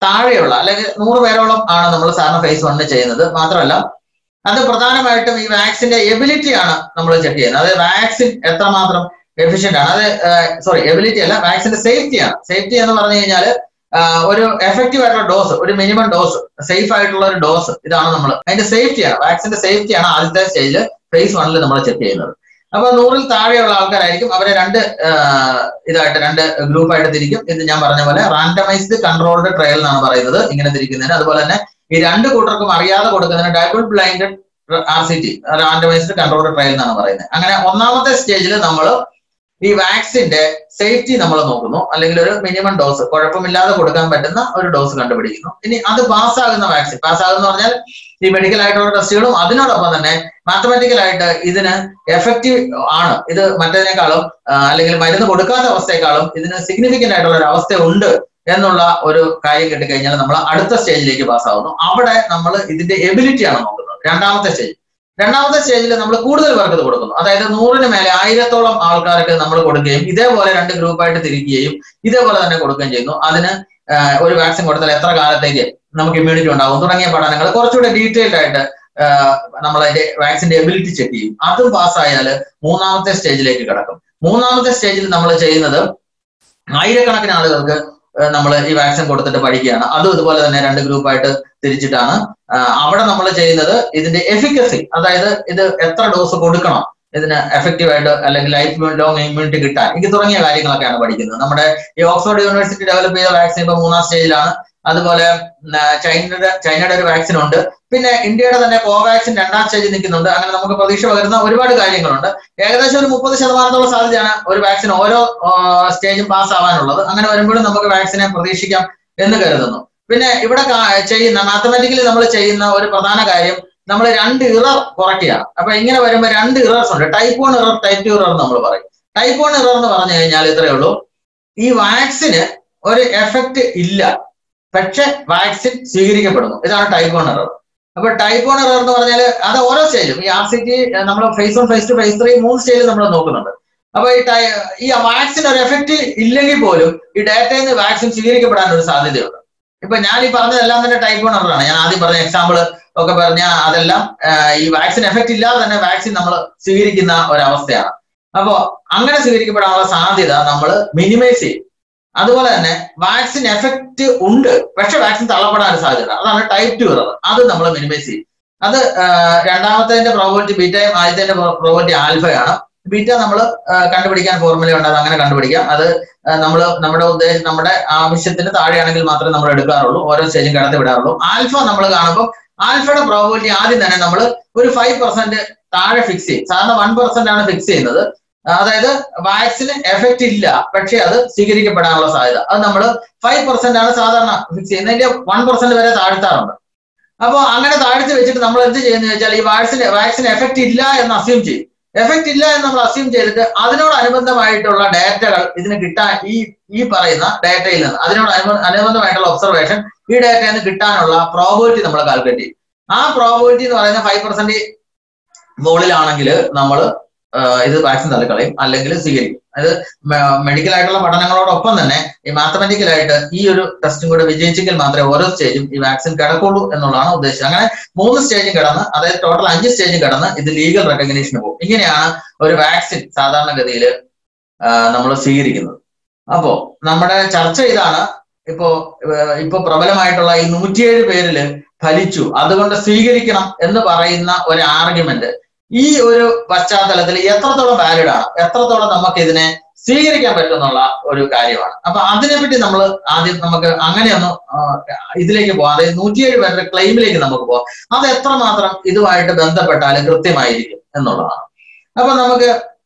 Speaker 2: താഴെയുള്ള അല്ലെങ്കിൽ നൂറ് പേരോളം ആണ് നമ്മൾ സാറിന് ഫേസ് വണ്ണിന് ചെയ്യുന്നത് മാത്രമല്ല അത് പ്രധാനമായിട്ടും ഈ വാക്സിന്റെ എബിലിറ്റി ആണ് നമ്മൾ ചെക്ക് ചെയ്യുന്നത് അതായത് വാക്സിൻ എത്രമാത്രം എഫിഷ്യന്റ് ആണ് അത് സോറി എബിലിറ്റി അല്ല വാക്സിന്റെ സേഫ്റ്റി ആണ് സേഫ്റ്റി എന്ന് പറഞ്ഞു കഴിഞ്ഞാൽ ഒരു എഫക്റ്റീവ് ആയിട്ടുള്ള ഡോസ് ഒരു മിനിമം ഡോസ് സേഫ് ആയിട്ടുള്ള ഒരു ഡോസ് ഇതാണ് നമ്മൾ അതിന്റെ സേഫ്റ്റിയാണ് വാക്സിന്റെ സേഫ്റ്റിയാണ് ആദ്യത്തെ സ്റ്റേജിൽ ഫേസ് വണ്ണിൽ നമ്മൾ ചെക്ക് ചെയ്യുന്നത് അപ്പൊ നൂറിൽ താഴെയുള്ള ആൾക്കാരായിരിക്കും അവരെ രണ്ട് ഇതായിട്ട് രണ്ട് ഗ്രൂപ്പായിട്ട് തിരിക്കും ഇത് ഞാൻ പറഞ്ഞ പോലെ റാൻഡമൈസ്ഡ് കൺട്രോൾഡ് ട്രയൽ എന്നാണ് പറയുന്നത് ഇങ്ങനെ തിരിക്കുന്നതിന് അതുപോലെ തന്നെ ഈ രണ്ട് കൂട്ടർക്കും അറിയാതെ കൊടുക്കുന്നതിന് double blinded R C T randomised controlled trial എന്നാണ് പറയുന്നത് അങ്ങനെ ഒന്നാമത്തെ സ്റ്റേജിൽ നമ്മൾ ഈ വാക്സിന്റെ സേഫ്റ്റി നമ്മൾ നോക്കുന്നു അല്ലെങ്കിൽ ഒരു മിനിമം ഡോസ് കുഴപ്പമില്ലാതെ കൊടുക്കാൻ പറ്റുന്ന ഒരു ഡോസ് കണ്ടുപിടിക്കുന്നു ഇനി അത് പാസ്സാകുന്ന വാക്സിൻ പാസ്സാകുന്ന പറഞ്ഞാൽ ഈ മെഡിക്കൽ ആയിട്ടുള്ള ടെസ്റ്റുകളും അതിനോടൊപ്പം തന്നെ മാത്തമാറ്റിക്കൽ ആയിട്ട് ഇതിന് എഫക്റ്റീവ് ആണ് ഇത് മറ്റേതിനേക്കാളും അല്ലെങ്കിൽ മരുന്ന് കൊടുക്കാത്ത അവസ്ഥയെക്കാളും ഇതിന് സിഗ്നിഫിക്കന്റ് ആയിട്ടുള്ള ഒരു അവസ്ഥ ഉണ്ട് എന്നുള്ള ഒരു കാര്യം കിട്ടിക്കഴിഞ്ഞാൽ നമ്മൾ അടുത്ത സ്റ്റേജിലേക്ക് പാസ്സാവുന്നു അവിടെ നമ്മൾ ഇതിന്റെ എബിലിറ്റി ആണ് നോക്കുന്നത് രണ്ടാമത്തെ സ്റ്റേജ് രണ്ടാമത്തെ സ്റ്റേജിൽ നമ്മൾ കൂടുതൽ പേർക്ക് ഇത് കൊടുക്കുന്നു അതായത് നൂറിന് മേലെ ആയിരത്തോളം ആൾക്കാർക്ക് നമ്മൾ കൊടുക്കുകയും ഇതേപോലെ രണ്ട് ഗ്രൂപ്പായിട്ട് തിരിക്കുകയും ഇതേപോലെ തന്നെ കൊടുക്കുകയും ചെയ്യുന്നു അതിന് ഒരു വാക്സിൻ കൊടുത്താൽ എത്ര കാലത്തേക്ക് നമുക്ക് ഇമ്മ്യൂണിറ്റി ഉണ്ടാവും തുടങ്ങിയ പഠനങ്ങൾ കുറച്ചുകൂടെ ഡീറ്റെയിൽഡ് ആയിട്ട് നമ്മൾ അതിന്റെ വാക്സിന്റെ എബിലിറ്റി ചെക്ക് ചെയ്യും അതും പാസ്സായാൽ മൂന്നാമത്തെ സ്റ്റേജിലേക്ക് കിടക്കും മൂന്നാമത്തെ സ്റ്റേജിൽ നമ്മൾ ചെയ്യുന്നത് ആയിരക്കണക്കിന് ആളുകൾക്ക് നമ്മൾ ഈ വാക്സിൻ കൊടുത്തിട്ട് പഠിക്കുകയാണ് അതും ഇതുപോലെ തന്നെ രണ്ട് ഗ്രൂപ്പായിട്ട് തിരിച്ചിട്ടാണ് അവിടെ നമ്മൾ ചെയ്യുന്നത് ഇതിന്റെ എഫിക്കസി അതായത് ഇത് എത്ര ഡോസ് കൊടുക്കണം ഇതിന് എഫക്റ്റീവ് ആയിട്ട് അല്ലെങ്കിൽ ലൈഫ് ലോങ് ഇമ്മ്യൂണിറ്റി കിട്ടാൻ ഇത് തുടങ്ങിയ കാര്യങ്ങളൊക്കെയാണ് പഠിക്കുന്നത് നമ്മുടെ ഈ ഓക്സ്ഫോർഡ് യൂണിവേഴ്സിറ്റി ഡെവലപ്പ് ചെയ്ത വാക്സിൻ ഇപ്പൊ മൂന്നാം സ്റ്റേജിലാണ് അതുപോലെ ചൈനയുടെ ചൈനയുടെ ഒരു വാക്സിൻ ഉണ്ട് പിന്നെ ഇന്ത്യയുടെ തന്നെ കോവാക്സിൻ രണ്ടാം സ്റ്റേജിൽ നിൽക്കുന്നുണ്ട് അങ്ങനെ നമുക്ക് പ്രതീക്ഷ പകരുന്ന ഒരുപാട് കാര്യങ്ങളുണ്ട് ഏകദേശം ഒരു മുപ്പത് ശതമാനത്തോളം സാധ്യതയാണ് ഒരു വാക്സിൻ ഓരോ സ്റ്റേജും പാസ് ആവാനുള്ളത് അങ്ങനെ വരുമ്പോഴും നമുക്ക് വാക്സിനെ പ്രതീക്ഷിക്കാം എന്ന് കരുതുന്നു പിന്നെ ഇവിടെ ചെയ്യുന്ന മാത്തമാറ്റിക്കലി നമ്മൾ ചെയ്യുന്ന ഒരു പ്രധാന കാര്യം നമ്മൾ രണ്ട് ഇറർ കുറയ്ക്കുകയാണ് അപ്പൊ ഇങ്ങനെ വരുമ്പോൾ രണ്ട് ഇറേഴ്സ് ഉണ്ട് type one error type two error നമ്മൾ പറയും ടൈപ്പ് വൺ ഇറർ എന്ന് പറഞ്ഞു കഴിഞ്ഞാൽ ഇത്രയേ ഉള്ളൂ ഈ വാക്സിന് ഒരു എഫക്റ്റ് ഇല്ല പക്ഷെ വാക്സിൻ സ്വീകരിക്കപ്പെടുന്നു ഇതാണ് ടൈപ്പ് വൺ എറർ അപ്പൊ ടൈപ്പ് വൺ എറർ എന്ന് പറഞ്ഞാൽ അത് ഓരോ സ്റ്റേജും ഈ ആർ സി ടി നമ്മൾ phase one phase two phase three മൂന്ന് സ്റ്റേജിൽ നമ്മൾ നോക്കുന്നുണ്ട് അപ്പൊ ഈ ടൈ ഈ വാക്സിൻ ഒരു എഫക്റ്റ് ഇല്ലെങ്കിൽ പോലും ഈ ഡാറ്റയിൽ നിന്ന് വാക്സിൻ സ്വീകരിക്കപ്പെടാൻ ഒരു സാധ്യതയുണ്ട് ഇപ്പൊ ഞാൻ ഈ പറഞ്ഞതെല്ലാം തന്നെ ടൈപ്പ് വൺ എററാണ് ഞാൻ ആദ്യം പറഞ്ഞ എക്സാമ്പിൾ ഒക്കെ പറഞ്ഞ അതെല്ലാം ഈ വാക്സിൻ എഫക്റ്റ് ഇല്ലാതെ തന്നെ വാക്സിൻ നമ്മൾ സ്വീകരിക്കുന്ന ഒരവസ്ഥയാണ് അപ്പോ അങ്ങനെ സ്വീകരിക്കപ്പെടാനുള്ള സാധ്യത നമ്മൾ മിനിമൈസ് ചെയ്യും അതുപോലെ തന്നെ വാക്സിൻ എഫക്റ്റ് ഉണ്ട് പക്ഷെ വാക്സിൻ തള്ളപ്പെടാൻ സാധ്യത അതാണ് ടൈപ്പ് ടു ഇറർ അത് നമ്മൾ മിനിമൈസ് ചെയ്യും അത് രണ്ടാമത്തെ പ്രോബിലിറ്റി ബീറ്റയും ആദ്യത്തെ പ്രോബിലിറ്റി ആൽഫയാണ് ബീറ്റ നമ്മൾ കണ്ടുപിടിക്കാൻ ഫോർമുല ഉണ്ട് അത് അങ്ങനെ കണ്ടുപിടിക്കാം അത് നമ്മൾ നമ്മുടെ ഉദ്ദേശം നമ്മുടെ ആവശ്യത്തിന് താഴെയാണെങ്കിൽ മാത്രമേ നമ്മൾ എടുക്കാറുള്ളൂ ഓരോ സ്റ്റേജും കടത്തി വിടാറുള്ളൂ ആൽഫ നമ്മൾ കാണുമ്പോൾ ആൽഫയുടെ പ്രോബിലിറ്റി ആദ്യം തന്നെ നമ്മൾ ഒരു ഫൈവ് പെർസെന്റ് താഴെ ഫിക്സ് ചെയ്യും സാധാരണ വൺ പെർസെന്റ് ആണ് ഫിക്സ് ചെയ്യുന്നത് അതായത് വാക്സിന് എഫക്റ്റ് ഇല്ല പക്ഷെ അത് സ്വീകരിക്കപ്പെടാനുള്ള സാധ്യത അത് നമ്മൾ ഫൈവ് പെർസെന്റ് ആണ് സാധാരണ ഫിക്സ് ചെയ്യുന്നത് അതിന്റെ വൺ പെർസെന്റ് വരെ താഴ്ത്താറുണ്ട് അപ്പോൾ അങ്ങനെ താഴ്ത്തി വെച്ചിട്ട് നമ്മൾ എന്ത് ചെയ്യുന്നത് വെച്ചാൽ ഈ വാക്സിൻ വാക്സിന് എഫക്റ്റ് ഇല്ല എന്ന് അസ്യൂം ചെയ്യും എഫക്റ്റ് ഇല്ല എന്ന് നമ്മൾ അസ്യൂം ചെയ്തിട്ട് അതിനോടനുബന്ധമായിട്ടുള്ള ഡാറ്റകൾ ഇതിന് കിട്ടാൻ ഈ ഈ പറയുന്ന ഡാറ്റയിൽ നിന്ന് അതിനോട് അനുബന്ധമായിട്ടുള്ള ഒബ്സർവേഷൻ ഈ ഡാറ്റയിൽ നിന്ന് കിട്ടാനുള്ള പ്രോബിലിറ്റി നമ്മൾ കാൽക്കുലേറ്റ് ചെയ്യും ആ പ്രോബിലിറ്റി എന്ന് പറയുന്ന ഫൈവ് പെർസെന്റ് മുകളിലാണെങ്കിൽ നമ്മൾ ഇത് വാക്സിൻ തള്ളിക്കളയും അല്ലെങ്കിൽ സ്വീകരിക്കും അത് മെഡിക്കൽ ആയിട്ടുള്ള പഠനങ്ങളോടൊപ്പം തന്നെ ഈ മാത്തമെറ്റിക്കൽ ആയിട്ട് ഈ ഒരു ടെസ്റ്റും കൂടെ വിജയിച്ചെങ്കിൽ മാത്രമേ ഓരോ സ്റ്റേജും ഈ വാക്സിൻ കിടക്കുള്ളൂ എന്നുള്ളതാണ് ഉദ്ദേശം അങ്ങനെ മൂന്ന് സ്റ്റേജും കിടന്ന് അതായത് ടോട്ടൽ അഞ്ച് സ്റ്റേജും കിടന്ന് ഇത് ലീഗൽ റെക്കഗ്നീഷന് പോകും ഇങ്ങനെയാണ് ഒരു വാക്സിൻ സാധാരണഗതിയിൽ നമ്മൾ സ്വീകരിക്കുന്നത് അപ്പോ നമ്മുടെ ചർച്ച ഇതാണ് ഇപ്പോ ഇപ്പൊ പ്രബലമായിട്ടുള്ള ഈ നൂറ്റിയേഴ് പേരില് ഫലിച്ചു അതുകൊണ്ട് സ്വീകരിക്കണം എന്ന് പറയുന്ന ഒരു ആർഗ്യുമെന്റ് ഈ ഒരു പശ്ചാത്തലത്തിൽ എത്രത്തോളം വാലിഡ് ആണ് എത്രത്തോളം നമുക്ക് ഇതിനെ സ്വീകരിക്കാൻ പറ്റുന്നുള്ള ഒരു കാര്യമാണ് അപ്പൊ അതിനെപ്പറ്റി നമ്മൾ ആദ്യം നമുക്ക് അങ്ങനെയൊന്ന് ഇതിലേക്ക് പോകാം അതായത് നൂറ്റിയേഴ് പേരുടെ ക്ലെയിമിലേക്ക് നമുക്ക് പോകാം അത് എത്രമാത്രം ഇതുമായിട്ട് ബന്ധപ്പെട്ടാൽ കൃത്യമായിരിക്കും എന്നുള്ളതാണ് അപ്പൊ നമുക്ക്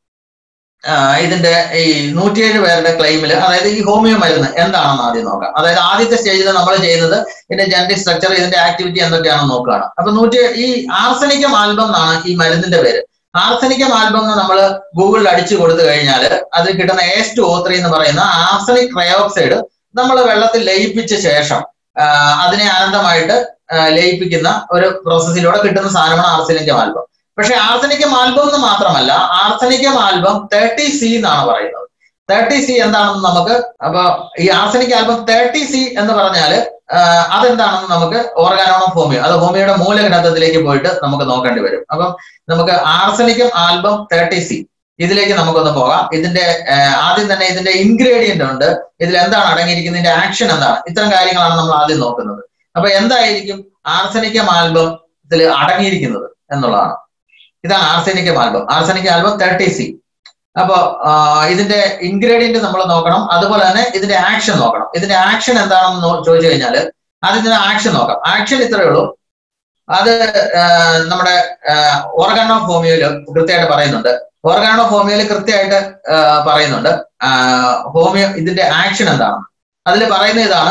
Speaker 2: ഇതിന്റെ ഈ നൂറ്റിയേഴ് പേരുടെ ക്ലെയിമിൽ അതായത് ഈ ഹോമിയോ മരുന്ന് എന്താണെന്ന് ആദ്യം നോക്കാം അതായത് ആദ്യത്തെ സ്റ്റേജിൽ നമ്മൾ ചെയ്യുന്നത് ഇതിന്റെ ജനറ്റിക് സ്ട്രക്ചർ ഇതിന്റെ ആക്ടിവിറ്റി എന്തൊക്കെയാണെന്ന് നോക്കുകയാണ് അപ്പൊ നൂറ്റി ഈ ആർസനിക്കം ആൽബം എന്നാണ് ഈ മരുന്നിന്റെ പേര് ആർസനിക്കം ആൽബം എന്ന് നമ്മൾ ഗൂഗിളിൽ അടിച്ചു കൊടുത്തു കഴിഞ്ഞാൽ അത് കിട്ടുന്ന എസ് ടു ഓ ത്രീ എന്ന് പറയുന്ന ആർസനിക് ട്രയോക്സൈഡ് നമ്മൾ വെള്ളത്തിൽ ലയിപ്പിച്ച ശേഷം അതിനെ അനന്തമായിട്ട് ലയിപ്പിക്കുന്ന ഒരു പ്രോസസ്സിലൂടെ കിട്ടുന്ന സാധനമാണ് ആർസനിക്കം ആൽബം പക്ഷെ ആർസനിക്കം ആൽബം എന്ന് മാത്രമല്ല ആർസനിക്കം ആൽബം തേർട്ടി സി എന്നാണ് പറയുന്നത് തേർട്ടി സി എന്താണെന്ന് നമുക്ക് അപ്പൊ ഈ ആർസനിക് ആൽബം തേർട്ടി സി എന്ന് പറഞ്ഞാല് അതെന്താണെന്ന് നമുക്ക് ഓർഗാനോണം ഹോമിയോ അത് ഹോമിയോയുടെ മൂലഗ്രന്ഥത്തിലേക്ക് പോയിട്ട് നമുക്ക് നോക്കേണ്ടി വരും അപ്പം നമുക്ക് ആർസനിക്കം ആൽബം തേർട്ടി സി ഇതിലേക്ക് നമുക്കൊന്ന് പോകാം ഇതിന്റെ ആദ്യം തന്നെ ഇതിന്റെ ഇൻഗ്രീഡിയന്റ് ഉണ്ട് ഇതിൽ എന്താണ് അടങ്ങിയിരിക്കുന്നതിന്റെ ആക്ഷൻ എന്താണ് ഇത്തരം കാര്യങ്ങളാണ് നമ്മൾ ആദ്യം നോക്കുന്നത് അപ്പൊ എന്തായിരിക്കും ആർസനിക്കം ആൽബം ഇതിൽ അടങ്ങിയിരിക്കുന്നത് എന്നുള്ളതാണ് ഇതാണ് arsenicum album arsenicum album thirty C അപ്പോ ഇതിന്റെ ഇൻഗ്രീഡിയന്റ് നമ്മൾ നോക്കണം അതുപോലെ തന്നെ ഇതിന്റെ ആക്ഷൻ നോക്കണം ഇതിന്റെ ആക്ഷൻ എന്താണെന്ന് ചോദിച്ചു കഴിഞ്ഞാൽ അതിന്റെ ആക്ഷൻ നോക്കാം ആക്ഷൻ ഇത്രയേ ഉള്ളൂ അത് നമ്മുടെ ഓർഗാൻ ഓഫ് ഹോമിയോയില് കൃത്യമായിട്ട് പറയുന്നുണ്ട് ഓർഗാൻ ഓഫ് ഹോമിയോയില് കൃത്യമായിട്ട് പറയുന്നുണ്ട് ഹോമിയോ ഇതിന്റെ ആക്ഷൻ എന്താണ് അതിൽ പറയുന്ന ഇതാണ്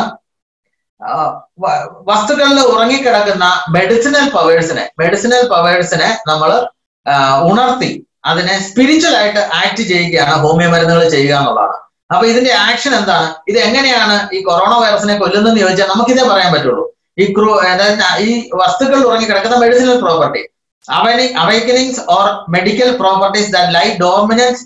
Speaker 2: വസ്തുക്കളിൽ ഉറങ്ങിക്കിടക്കുന്ന മെഡിസിനൽ പവേഴ്സിനെ മെഡിസിനൽ പവേഴ്സിനെ നമ്മൾ ഉണർത്തി അതിനെ സ്പിരിച്വൽ ആയിട്ട് ആക്ട് ചെയ്യുകയാണ് ഹോമിയോ മരുന്നുകൾ ചെയ്യുക എന്നുള്ളതാണ് അപ്പൊ ഇതിന്റെ ആക്ഷൻ എന്താണ് ഇത് എങ്ങനെയാണ് ഈ കൊറോണ വൈറസിനെ കൊല്ലുന്നതെന്ന് ചോദിച്ചാൽ നമുക്കിതേ പറയാൻ പറ്റുള്ളൂ ഈ ക്രൂ അതായത് ഈ വസ്തുക്കൾ ഉറങ്ങിക്കിടക്കുന്ന medicinal property awakenings or medical properties that lie dominance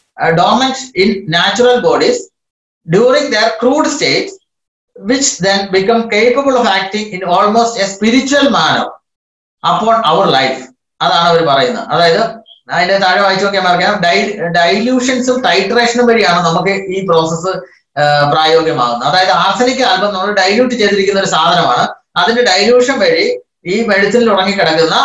Speaker 2: dormance in natural bodies during their crude state which then become capable of acting in almost a spiritual manner upon our life അതാണ് അവർ പറയുന്നത് അതായത് അതിന്റെ താഴെ വായിച്ചു നോക്കിയാൽ അറിയാം dye ഡൈല്യൂഷൻസും ടൈട്രേഷനും വഴിയാണ് നമുക്ക് ഈ പ്രോസസ്സ് പ്രായോഗികമാകുന്നത് അതായത് ആർസനിക് ആൽബം നമ്മൾ ഡൈല്യൂട്ട് ചെയ്തിരിക്കുന്ന ഒരു സാധനമാണ് അതിന്റെ ഡൈല്യൂഷൻ വഴി ഈ മെഡിസിനിൽ ഉറങ്ങിക്കിടക്കുന്ന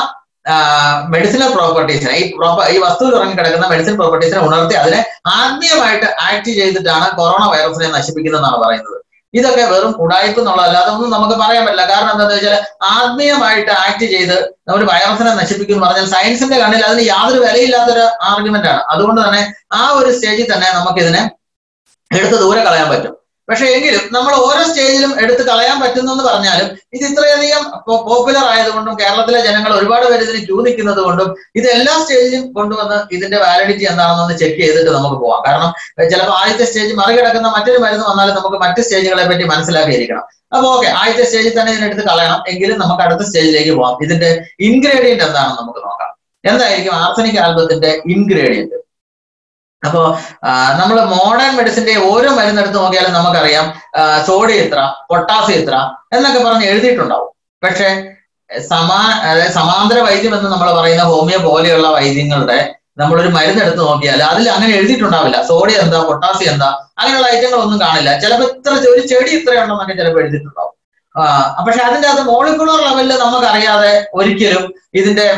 Speaker 2: മെഡിസിനൽ പ്രോപ്പർട്ടീസിനെ ഈ പ്രോപ്പർ ഈ വസ്തുവിൽ ഉറങ്ങിക്കിടക്കുന്ന മെഡിസിൻ പ്രോപ്പർട്ടീസിനെ ഉണർത്തി അതിനെ ആത്മീയമായിട്ട് ആക്ട് ചെയ്തിട്ടാണ് കൊറോണ വൈറസിനെ നശിപ്പിക്കുന്നതെന്നാണ് പറയുന്നത് ഇതൊക്കെ വെറും ഉടായ്പ എന്നുള്ളതല്ല അതൊന്നും നമുക്ക് പറയാൻ പറ്റില്ല കാരണം എന്താണെന്ന് വെച്ചാൽ ആത്മീയമായിട്ട് ആക്ട് ചെയ്ത് ഒരു വൈറസിനെ നശിപ്പിക്കും പറഞ്ഞാൽ സയൻസിന്റെ കണ്ണിൽ അതിന് യാതൊരു വിലയില്ലാത്തൊരു ആർഗ്യുമെന്റ് ആണ് അതുകൊണ്ട് തന്നെ ആ ഒരു സ്റ്റേജിൽ തന്നെ നമുക്ക് ഇതിനെ എടുത്ത് ദൂരെ കളയാൻ പറ്റും പക്ഷെ എങ്കിലും നമ്മൾ ഓരോ സ്റ്റേജിലും എടുത്ത് കളയാൻ പറ്റുന്നു എന്ന് പറഞ്ഞാലും ഇത് ഇത്രയധികം പോപ്പുലർ ആയതുകൊണ്ടും കേരളത്തിലെ ജനങ്ങൾ ഒരുപാട് പേര് ഇതിന് ക്യൂ നിൽക്കുന്നത് കൊണ്ടും ഇത് എല്ലാ സ്റ്റേജിലും കൊണ്ടുവന്ന് ഇതിന്റെ വാലിഡിറ്റി എന്താണെന്നൊന്ന് ചെക്ക് ചെയ്തിട്ട് നമുക്ക് പോവാം കാരണം ചിലപ്പോൾ ആദ്യത്തെ സ്റ്റേജ് മറികടക്കുന്ന മറ്റൊരു മരുന്ന് വന്നാലും നമുക്ക് മറ്റ് സ്റ്റേജുകളെ പറ്റി മനസ്സിലാക്കിയിരിക്കണം അപ്പൊ ഓക്കെ ആദ്യത്തെ സ്റ്റേജിൽ തന്നെ ഇതിനെടുത്ത് കളയണം എങ്കിലും നമുക്ക് അടുത്ത സ്റ്റേജിലേക്ക് പോവാം ഇതിന്റെ ഇൻഗ്രീഡിയന്റ് എന്താണെന്ന് നമുക്ക് നോക്കാം എന്തായിരിക്കും ആർസനിക് ആൽബത്തിന്റെ ഇൻഗ്രീഡിയന്റ് അപ്പോ നമ്മൾ മോഡേൺ മെഡിസിന്റെ ഓരോ മരുന്നെടുത്ത് നോക്കിയാലും നമുക്കറിയാം സോഡിയം ഇത്ര പൊട്ടാസ്യം ഇത്ര എന്നൊക്കെ പറഞ്ഞ് എഴുതിയിട്ടുണ്ടാവും പക്ഷെ സമാ അതായത് സമാന്തര വൈദ്യം എന്ന് നമ്മൾ പറയുന്ന ഹോമിയോ പോലെയുള്ള വൈദ്യങ്ങളുടെ നമ്മളൊരു മരുന്നെടുത്ത് നോക്കിയാൽ അതിൽ അങ്ങനെ എഴുതിയിട്ടുണ്ടാവില്ല സോഡിയം എന്താ പൊട്ടാസ്യം എന്താ അങ്ങനെയുള്ള ഐറ്റങ്ങളൊന്നും കാണില്ല ചിലപ്പോൾ ഇത്ര ഒരു ചെടി ഇത്രയുണ്ടെന്നൊക്കെ ചിലപ്പോൾ എഴുതിയിട്ടുണ്ടാവും പക്ഷെ അതിന്റെ അത് മോളിക്കുലർ ലെവലിൽ നമുക്കറിയാതെ ഒരിക്കലും ഇതിന്റെ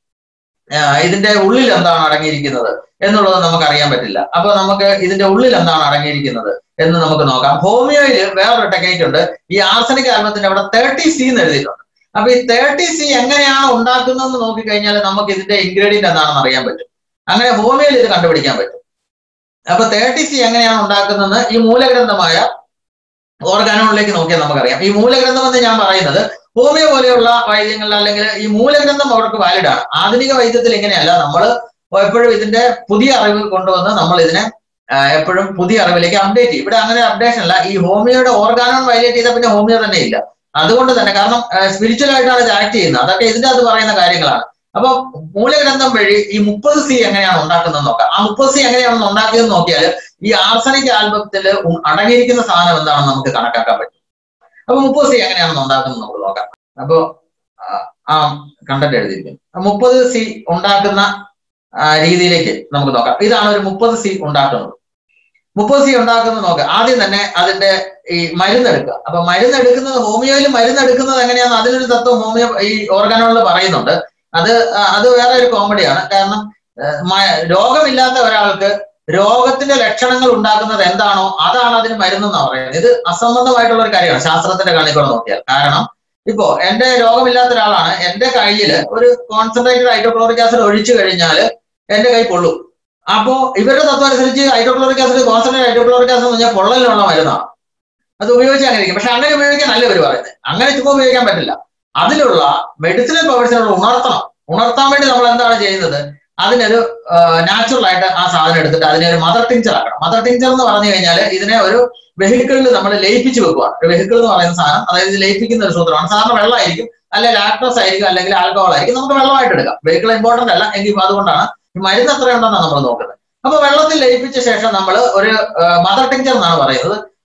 Speaker 2: ഇതിന്റെ ഉള്ളിൽ എന്താണ് അടങ്ങിയിരിക്കുന്നത് എന്നുള്ളത് നമുക്ക് അറിയാൻ പറ്റില്ല അപ്പൊ നമുക്ക് ഇതിന്റെ ഉള്ളിൽ എന്താണ് അടങ്ങിയിരിക്കുന്നത് എന്ന് നമുക്ക് നോക്കാം ഹോമിയോയിൽ വേറൊരു ടെക്നിക്ക് ഉണ്ട് ഈ ആർസനിക് ആൽബത്തിന്റെ അവിടെ തേർട്ടി സി എന്ന് എഴുതിയിട്ടുണ്ട് അപ്പൊ ഈ തേർട്ടി സി എങ്ങനെയാണ് ഉണ്ടാക്കുന്നതെന്ന് നോക്കിക്കഴിഞ്ഞാൽ നമുക്ക് ഇതിന്റെ ഇൻഗ്രീഡിയന്റ് എന്താണെന്ന് അറിയാൻ പറ്റും അങ്ങനെ ഹോമിയോയിൽ ഇത് കണ്ടുപിടിക്കാൻ പറ്റും അപ്പൊ തേർട്ടി സി എങ്ങനെയാണ് ഉണ്ടാക്കുന്നതെന്ന് ഈ മൂലഗ്രന്ഥമായ ഓർഗാനോണിലേക്ക് നോക്കിയാൽ നമുക്കറിയാം ഈ മൂലഗ്രന്ഥം എന്ന് ഞാൻ പറയുന്നത് ഹോമിയോ പോലെയുള്ള വൈദ്യങ്ങളിൽ അല്ലെങ്കിൽ ഈ മൂലഗ്രന്ഥം അവർക്ക് വാലിഡ് ആണ് ആധുനിക വൈദ്യത്തിൽ ഇങ്ങനെയല്ല നമ്മൾ എപ്പോഴും ഇതിന്റെ പുതിയ അറിവ് കൊണ്ടുവന്ന് നമ്മൾ ഇതിനെ എപ്പോഴും പുതിയ അറിവിലേക്ക് അപ്ഡേറ്റ് ചെയ്യും ഇവിടെ അങ്ങനെ അപ്ഡേഷൻ അല്ല ഈ ഹോമിയോയുടെ ഓർഗാനോൺ വയലേറ്റ് ചെയ്താൽ പിന്നെ ഹോമിയോ തന്നെ ഇല്ല അതുകൊണ്ട് തന്നെ കാരണം സ്പിരിച്വൽ ആയിട്ടാണ് ഇത് ആക്ട് ചെയ്യുന്നത് അതൊക്കെ ഇതിന്റെ അത് പറയുന്ന കാര്യങ്ങളാണ് അപ്പൊ മൂലഗ്രന്ഥം വഴി ഈ മുപ്പത് സി എങ്ങനെയാണ് ഉണ്ടാക്കുന്നത് നോക്കാം ആ മുപ്പത് സി എങ്ങനെയാണെന്ന് ഉണ്ടാക്കിയതെന്ന് നോക്കിയാൽ ഈ ആർസനിക് ആൽബത്തിൽ അടങ്ങിയിരിക്കുന്ന സാധനം എന്താണെന്ന് നമുക്ക് കണക്കാക്കാൻ പറ്റും അപ്പൊ മുപ്പത് സി എങ്ങനെയാണെന്ന് ഉണ്ടാക്കുന്നത് നമുക്ക് നോക്കാം അപ്പോ ആ കണ്ടന്റ് എഴുതിയിരിക്കും മുപ്പത് സി ഉണ്ടാക്കുന്ന രീതിയിലേക്ക് നമുക്ക് നോക്കാം ഇതാണ് ഒരു മുപ്പത് സി ഉണ്ടാക്കുന്നത് മുപ്പത് സി ഉണ്ടാക്കുന്നത് നോക്കാം ആദ്യം തന്നെ അതിന്റെ ഈ മരുന്നെടുക്കുക അപ്പൊ മരുന്നെടുക്കുന്നത് ഹോമിയോയിൽ മരുന്നെടുക്കുന്നത് എങ്ങനെയാന്ന് അതിനൊരു തത്വം ഹോമിയോ ഈ ഓർഗാനോളിൽ പറയുന്നുണ്ട് അത് അത് വേറെ ഒരു കോമഡിയാണ് കാരണം രോഗമില്ലാത്ത ഒരാൾക്ക് രോഗത്തിന്റെ ലക്ഷണങ്ങൾ ഉണ്ടാക്കുന്നത് എന്താണോ അതാണ് അതിന് മരുന്നെന്നാണ് പറയുന്നത് ഇത് അസംബന്ധമായിട്ടുള്ള ഒരു കാര്യമാണ് ശാസ്ത്രത്തിന്റെ കണ്ണിക്കൂടെ നോക്കിയാൽ കാരണം ഇപ്പോ എന്റെ രോഗമില്ലാത്ത ഒരാളാണ് എന്റെ കയ്യിൽ ഒരു കോൺസെൻട്രേറ്റഡ് ഹൈഡ്രോക്ലോറിക് ആസിഡ് ഒഴിച്ചു കഴിഞ്ഞാൽ എന്റെ കൈ പൊള്ളും അപ്പോ ഇവരുടെ തത്വം അനുസരിച്ച് hydrochloric acid concentrate hydrochloric acid എന്ന് പറഞ്ഞാൽ പൊള്ളലിനുള്ള മരുന്നാണ് അത് ഉപയോഗിച്ചാൽ അങ്ങനെ ഇരിക്കും പക്ഷെ അങ്ങനെ ഉപയോഗിക്കാൻ അല്ല ഇവർ പറയുന്നത് അങ്ങനെ ചുമ്മാ ഉപയോഗിക്കാൻ പറ്റില്ല അതിലുള്ള മെഡിസിനൽ പവേഴ്സിനുള്ള ഉണർത്തണം ഉണർത്താൻ വേണ്ടി നമ്മൾ എന്താണ് ചെയ്യുന്നത് അതിനൊരു നാച്ചുറൽ ആയിട്ട് ആ സാധനം എടുത്തിട്ട് അതിനെ ഒരു മദർ ടിഞ്ചർ ആക്കണം മദർ ടിഞ്ചർ എന്ന് പറഞ്ഞു കഴിഞ്ഞാൽ ഇതിനെ ഒരു വെഹിക്കിളിൽ നമ്മൾ ലയിപ്പിച്ച് വെക്കുകയാണ് ഒരു വെഹിക്കിൾ എന്ന് പറയുന്ന സാധനം അതായത് ഇത് ലയിപ്പിക്കുന്ന ഒരു സൂത്രമാണ് സാധാരണ വെള്ളമായിരിക്കും അല്ലെങ്കിൽ ലാക്ടോസ് ആയിരിക്കും അല്ലെങ്കിൽ ആൽക്കഹോൾ ആയിരിക്കും നമുക്ക് വെള്ളമായിട്ട് എടുക്കാം വെഹിക്കിൾ ഇമ്പോർട്ടന്റ് അല്ല എങ്കിൽ അതുകൊണ്ടാണ് ഈ മരുന്ന് എത്രയുണ്ടെന്നാണ് നമ്മൾ നോക്കുന്നത് അപ്പൊ വെള്ളത്തിൽ ലയിപ്പിച്ച ശേഷം നമ്മൾ ഒരു മദർ ടിഞ്ചർ എന്നാണ് പറയുന്നത്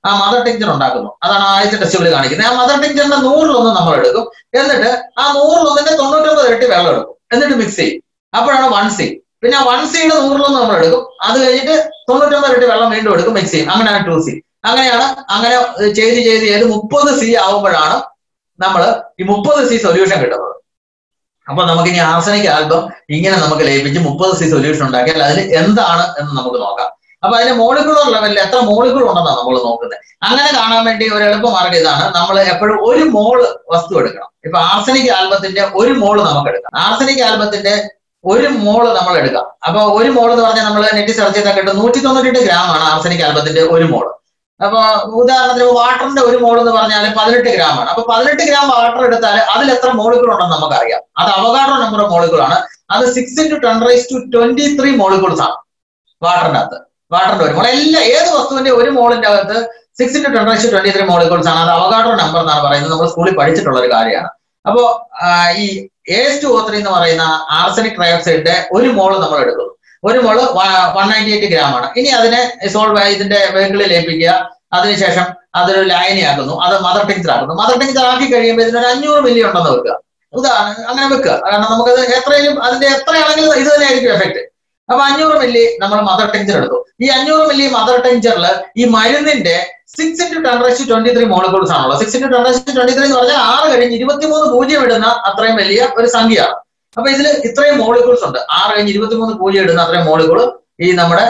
Speaker 2: ആ മദർ ടിഞ്ചർ ഉണ്ടാക്കുന്നു അതാണ് ആദ്യത്തെ ടെസ്റ്റുകൾ കാണിക്കുന്നത് ആ മദർ ടിഞ്ചറിന്റെ നൂറിലൊന്ന് നമ്മൾ എടുക്കും എന്നിട്ട് ആ നൂറിലൊന്നിന്റെ തൊണ്ണൂറ്റൊമ്പത് ഇരട്ടി വെള്ളം എടുക്കും എന്നിട്ട് മിക്സ് ചെയ്യും അപ്പോഴാണ് വൺ സി പിന്നെ വൺ സിയുടെ നൂറിലൊന്ന് നമ്മൾ എടുക്കും അത് കഴിഞ്ഞിട്ട് തൊണ്ണൂറ്റൊമ്പത് ഇരട്ടി വെള്ളം വീണ്ടും എടുക്കും മിക്സ് ചെയ്യും അങ്ങനെയാണ് ടു സി അങ്ങനെയാണ് അങ്ങനെ ചെയ്ത് ചെയ്ത് ചെയ്ത് മുപ്പത് സി ആവുമ്പോഴാണ് നമ്മൾ ഈ മുപ്പത് സി സൊല്യൂഷൻ കിട്ടുന്നത് അപ്പൊ നമുക്ക് ഇനി ആർസനിക് ആൽബം ഇങ്ങനെ നമുക്ക് ലയിപ്പിച്ച് മുപ്പത് സി സൊല്യൂഷൻ ഉണ്ടാക്കിയാൽ അതിൽ എന്താണ് എന്ന് നമുക്ക് നോക്കാം അപ്പൊ അതിന്റെ മോളിക്കുലർ ലെവലിൽ എത്ര മോളിക്കുൾ ഉണ്ടെന്നാണ് നമ്മൾ നോക്കുന്നത് അങ്ങനെ കാണാൻ വേണ്ടി ഒരു എളുപ്പ മാർഗം ഇതാണ് നമ്മൾ എപ്പോഴും ഒരു മോള് വസ്തു എടുക്കണം ഇപ്പൊ ആർസനിക് ആൽബത്തിന്റെ ഒരു മോള് നമുക്ക് എടുക്കാം ആർസനിക് ആൽബത്തിന്റെ ഒരു മോള് നമ്മൾ എടുക്കാം അപ്പൊ ഒരു മോള് എന്ന് പറഞ്ഞാൽ നമ്മൾ നെറ്റ് സെർച്ച് ചെയ്താൽ കിട്ടും നൂറ്റി തൊണ്ണൂറ്റെട്ട് ഗ്രാം ആണ് ആർസനിക് ആൽബത്തിന്റെ ഒരു മോള് അപ്പൊ ഉദാഹരണത്തിന് വാട്ടറിന്റെ ഒരു മോൾ എന്ന് പറഞ്ഞാൽ പതിനെട്ട് ഗ്രാം ആണ് അപ്പൊ പതിനെട്ട് ഗ്രാം വാട്ടർ എടുത്താൽ അതിൽ എത്ര മോളിക്കുൾ ഉണ്ടെന്ന് നമുക്കറിയാം അത് അവകാഡോ നമ്പർ മോളിക്കുൾ ആണ് അത് six into ten raise to twenty three molecules ആണ് വാട്ടറിന്റെ അകത്ത് വാട്ടറിന്റെ ഒരു മോൾ എല്ലാ ഏത് വസ്തുവിന്റെ ഒരു മോളിന്റെ അകത്ത് six into ten raise to twenty three molecules ആണ് അത് അവകാഡോ നമ്പർ എന്നാണ് പറയുന്നത് നമ്മൾ സ്കൂളിൽ പഠിച്ചിട്ടുള്ള ഒരു കാര്യമാണ് അപ്പോ ഈ എസ് ടു ഓ ത്രീ എന്ന് പറയുന്ന ആർസനിക് ട്രയോക്സൈഡിന്റെ ഒരു മോള് നമ്മൾ എടുക്കുന്നു ഒരു മോള് വൺ നയൻറ്റി എയ്റ്റ് ഗ്രാം ആണ് ഇനി അതിനെ സോൾവ് ഇതിന്റെ വെഹിക്കിളിൽ ലയിപ്പിക്കുക അതിനുശേഷം അതൊരു ലായനിയാക്കുന്നു അത് മദർ ടിങ്ചർ ആക്കുന്നു മദർ ടിങ്ചർ ആക്കി കഴിയുമ്പോൾ ഇതിനൊരു അഞ്ഞൂറ് മില്ലി ഉണ്ടെന്ന് വെക്കുക ഉദാഹരണം അങ്ങനെ വെക്കുക കാരണം നമുക്കത് എത്രയും അതിന്റെ എത്രയാണെങ്കിലും ഇത് തന്നെ ആയിരിക്കും എഫക്ട് അപ്പൊ അഞ്ഞൂറ് മില്ലി നമ്മൾ മദർ ടെഞ്ചർ എടുത്തു ഈ അഞ്ഞൂറ് മില്ലി മദർ ടെഞ്ചറിൽ ഈ മരുന്നിന്റെ six into ten raise twenty three molecules ആണല്ലോ six into ten raise twenty three എന്ന് പറഞ്ഞാൽ ആറ് കഴിഞ്ഞ് ഇരുപത്തിമൂന്ന് പൂജ്യം ഇടുന്ന അത്രയും വലിയ ഒരു സംഖ്യയാണ് അപ്പൊ ഇതിൽ ഇത്രയും മോളിക്യൂൾസ് ഉണ്ട് ആറ് കഴിഞ്ഞ് ഇരുപത്തിമൂന്ന് പൂജ്യം ഇടുന്ന അത്രയും മോളിക്കൂൾ ഈ നമ്മുടെ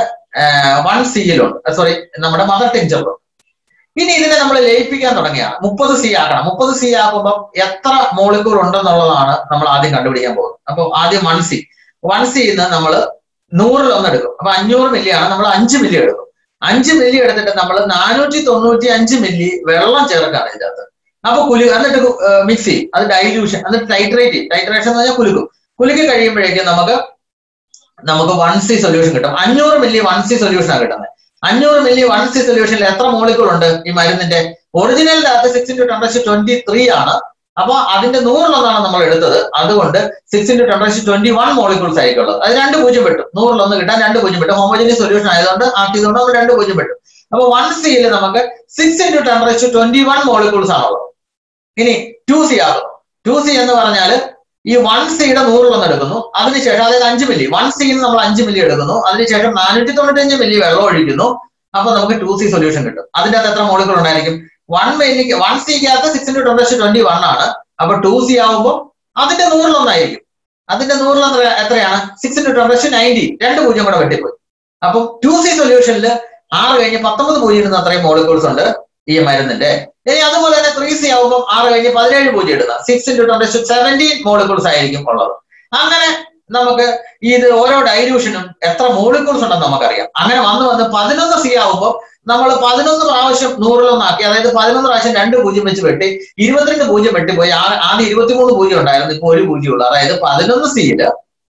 Speaker 2: വൺ സിയിലുണ്ട് സോറി നമ്മുടെ മദർ ടെഞ്ചറിലുണ്ട് ഇനി ഇതിനെ നമ്മൾ ലയിപ്പിക്കാൻ തുടങ്ങിയാണ് മുപ്പത് സി ആക്കണം മുപ്പത് സി ആക്കുമ്പോൾ എത്ര മോളിക്കൂൾ ഉണ്ടെന്നുള്ളതാണ് നമ്മൾ ആദ്യം കണ്ടുപിടിക്കാൻ പോകുന്നത് അപ്പൊ ആദ്യം വൺ സി വൺ സിന്ന് നമ്മൾ നൂറിൽ ഒന്ന് എടുക്കും അപ്പൊ അഞ്ഞൂറ് മില്ലി ആണ് നമ്മൾ അഞ്ച് മില്ലി എടുക്കും അഞ്ച് മില്ലി എടുത്തിട്ട് നമ്മൾ നാനൂറ്റി തൊണ്ണൂറ്റി അഞ്ച് മില്ലി വെള്ളം ചേർക്കാണ് ഇതിനകത്ത് അപ്പൊ കുലു എന്നിട്ട് മിക്സ് ചെയ്യും അത് ഡൈല്യൂഷൻ എന്നിട്ട് ടൈട്രേറ്റ് ചെയ്യും ടൈട്രേഷൻ എന്ന് പറഞ്ഞാൽ കുലുക്കും കുലുക്കി കഴിയുമ്പോഴേക്കും നമുക്ക് നമുക്ക് വൺ സി സൊല്യൂഷൻ കിട്ടും അഞ്ഞൂറ് മില്ലി വൺ സി സൊല്യൂഷനാണ് കിട്ടുന്നത് അഞ്ഞൂറ് മില്ലി വൺ സി സൊല്യൂഷനിൽ എത്ര മോളിക്കൂൾ ഉണ്ട് ഈ മരുന്നിന്റെ ഒറിജിനലിന്റെ അകത്ത് six into temperature twenty three ആണ് അപ്പൊ അതിന്റെ നൂറിലൊന്നാണ് നമ്മൾ എടുത്തത് അതുകൊണ്ട് six into temperature twenty one molecules ആയിരിക്കുള്ളത് അത് രണ്ട് പൂജ്യം പെട്ടു നൂറിലൊന്ന് കിട്ടാൻ രണ്ട് പൂജ്യം പെട്ടു ഹോമോജനിയസ് സൊല്യൂഷൻ ആയതുകൊണ്ട് ആക്കിയതുകൊണ്ട് നമ്മൾ രണ്ട് പൂജ്യം പെട്ടു അപ്പൊ വൺ സിയിൽ നമുക്ക് six into temperature twenty one molecules ആണുള്ളത് ഇനി ടു സി ആകുന്നു ടു സി എന്ന് പറഞ്ഞാൽ ഈ വൺ സിയുടെ നൂറിലൊന്ന് എടുക്കുന്നു അതിനുശേഷം അതായത് അഞ്ച് മില്ലി വൺ സിയിൽ നമ്മൾ അഞ്ച് മില്ലി എടുക്കുന്നു അതിനുശേഷം നാനൂറ്റി തൊണ്ണൂറ്റഞ്ച് മില്ലി വെള്ളം ഒഴിക്കുന്നു അപ്പൊ നമുക്ക് ടു സി സൊല്യൂഷൻ കിട്ടും അതിന്റെ അകത്ത് എത്ര മോളിക്കൂൾ ഉണ്ടായിരിക്കും വൺ മില്ലിക്ക് വൺ സിക്കകത്ത് six into temperature twenty one ആണ് അപ്പൊ ടു സി ആവുമ്പോൾ അതിന്റെ നൂറിലൊന്നായിരിക്കും അതിന്റെ നൂറിലൊന്ന് എത്രയാണ് സിക്സ് ഇൻറ്റു ടെമ്പറേച്ചർ നയൻറ്റി രണ്ട് പൂജ്യം കൂടെ വെട്ടിപ്പോയി അപ്പൊ ടു സി സൊല്യൂഷനിൽ ആറ് കഴിഞ്ഞ് പത്തൊമ്പത് പൂജ്യം ഇടുന്ന അത്രയും മോളിക്യൂൾസ് ഉണ്ട് ഈ മരുന്നിന്റെ ഇനി അതുപോലെ തന്നെ ത്രീ സി ആവുമ്പോൾ ആറ് കഴിഞ്ഞ് പതിനേഴ് പൂജ്യം ഇടുന്ന six into temperature seventeen molecules ആയിരിക്കും ഉള്ളത് അങ്ങനെ നമുക്ക് ഇത് ഓരോ ഡൈല്യൂഷനും എത്ര മോളിക്യൂൾസ് ഉണ്ടെന്ന് നമുക്കറിയാം അങ്ങനെ വന്ന് വന്ന് പതിനൊന്ന് സി ആവുമ്പോൾ നമ്മൾ പതിനൊന്ന് പ്രാവശ്യം നൂറിലൊന്നാക്കി അതായത് പതിനൊന്ന് പ്രാവശ്യം രണ്ട് പൂജ്യം വെച്ച് വെട്ടി ഇരുപത്തിരണ്ട് പൂജ്യം വെട്ടിപ്പോയി ആദ്യം ഇരുപത്തിമൂന്ന് പൂജ്യം ഉണ്ടായിരുന്നു ഇപ്പൊ ഒരു പൂജ്യം ഉള്ളു അതായത് പതിനൊന്ന് സിയില്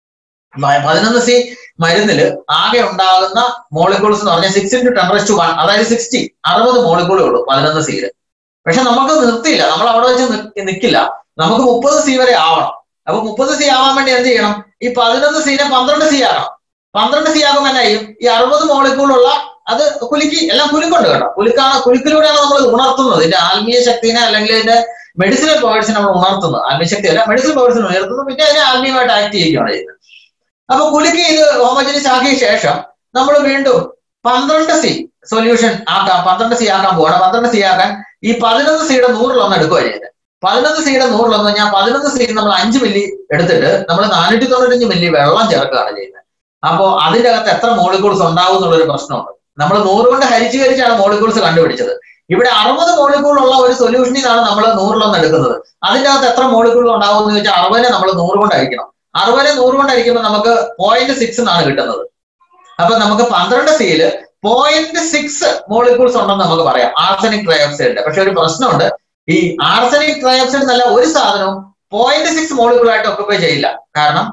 Speaker 2: പതിനൊന്ന് സി മരുന്നില് ആകെ ഉണ്ടാകുന്ന മോളിക്യൂൾസ് എന്ന് പറഞ്ഞാൽ six into temperature two one അതായത് സിക്സ്റ്റി അറുപത് മോളിക്യൂളേ ഉള്ളൂ പതിനൊന്ന് സിയില് പക്ഷെ നമുക്ക് നിർത്തിയില്ല നമ്മൾ അവിടെ വെച്ച് നിൽക്കില്ല നമുക്ക് മുപ്പത് സി വരെ ആവണം അപ്പൊ മുപ്പത് സി ആവാൻ വേണ്ടി എന്ത് ചെയ്യണം ഈ പതിനൊന്ന് സീനെ പന്ത്രണ്ട് സി ആക്കണം പന്ത്രണ്ട് സി ആകുമ്പോൾ എന്നായും ഈ അറുപത് മോളിക്കൂളുള്ള അത് കുലുക്കി എല്ലാം കുലുക്കുണ്ട് കേട്ടോ കുലുക്കാണ് കുലുക്കിലൂടെയാണ് നമ്മൾ ഉണർത്തുന്നത് ഇതിന്റെ ആത്മീയ ശക്തിനെ അല്ലെങ്കിൽ ഇതിന്റെ മെഡിസിനൽ പവേഴ്സിനെ നമ്മൾ ഉണർത്തുന്നത് ആത്മീയ ശക്തി അല്ല മെഡിസിനൽ പവേഴ്സിനെ ഉയർത്തുന്നു പിന്നെ അതിനെ ആത്മീയമായിട്ട് ആക്ട് ചെയ്യുകയാണ് ചെയ്യുന്നത് അപ്പൊ കുലുക്കി ഇത് ഹോമജനിസ് ആക്കിയ ശേഷം നമ്മൾ വീണ്ടും പന്ത്രണ്ട് സി സൊല്യൂഷൻ ആക്കാം പന്ത്രണ്ട് സി ആക്കാൻ പോവാണ് പന്ത്രണ്ട് സി ആക്കാൻ ഈ പതിനൊന്ന് സിയുടെ നൂറിലൊന്ന് എടുക്കുക ചെയ്യുന്നത് പതിനൊന്ന് സിയുടെ നൂറിലൊന്ന് ഞാൻ പതിനൊന്ന് സി നമ്മൾ അഞ്ച് മില്ലി എടുത്തിട്ട് നമ്മൾ നാനൂറ്റി തൊണ്ണൂറ്റഞ്ച് മില്ലി വെള്ളം ചേർക്കുകയാണ് ചെയ്യുന്നത് അപ്പോൾ അതിന്റെ അകത്ത് എത്ര മോളിക്യൂൾസ് ഉണ്ടാവും എന്നുള്ളൊരു പ്രശ്നമുണ്ട് നമ്മൾ നൂറ് കൊണ്ട് ഹരിച്ചു ഹരിച്ചാണ് മോളിക്യൂൾസ് കണ്ടുപിടിച്ചത് ഇവിടെ അറുപത് മോളിക്യൂൾ ഉള്ള ഒരു സൊല്യൂഷനിൽ നിന്നാണ് നമ്മൾ നൂറിലൊന്ന് എടുക്കുന്നത് അതിന്റെ അകത്ത് എത്ര മോളിക്യൂൾ ഉണ്ടാവും എന്ന് ചോദിച്ചാൽ അറുപതിനെ നമ്മൾ നൂറ് കൊണ്ട് അരിക്കണം അറുപതിനെ നൂറ് കൊണ്ട് അരിക്കുമ്പോൾ നമുക്ക് പോയിന്റ് സിക്സ് എന്നാണ് കിട്ടുന്നത് അപ്പൊ നമുക്ക് പന്ത്രണ്ട് സിയില് പോയിന്റ് സിക്സ് മോളിക്യൂൾസ് ഉണ്ടെന്ന് നമുക്ക് പറയാം ആർസനിക് ട്രയോക്സൈഡിന്റെ പക്ഷെ ഒരു പ്രശ്നമുണ്ട് ഈ ആർസനിക് ട്രയോക്സൈഡ് എന്നല്ല ഒരു സാധനവും പോയിന്റ് സിക്സ് മോളിക്യൂൾ ആയിട്ട് ഒക്കുപ്പൈ ചെയ്യില്ല കാരണം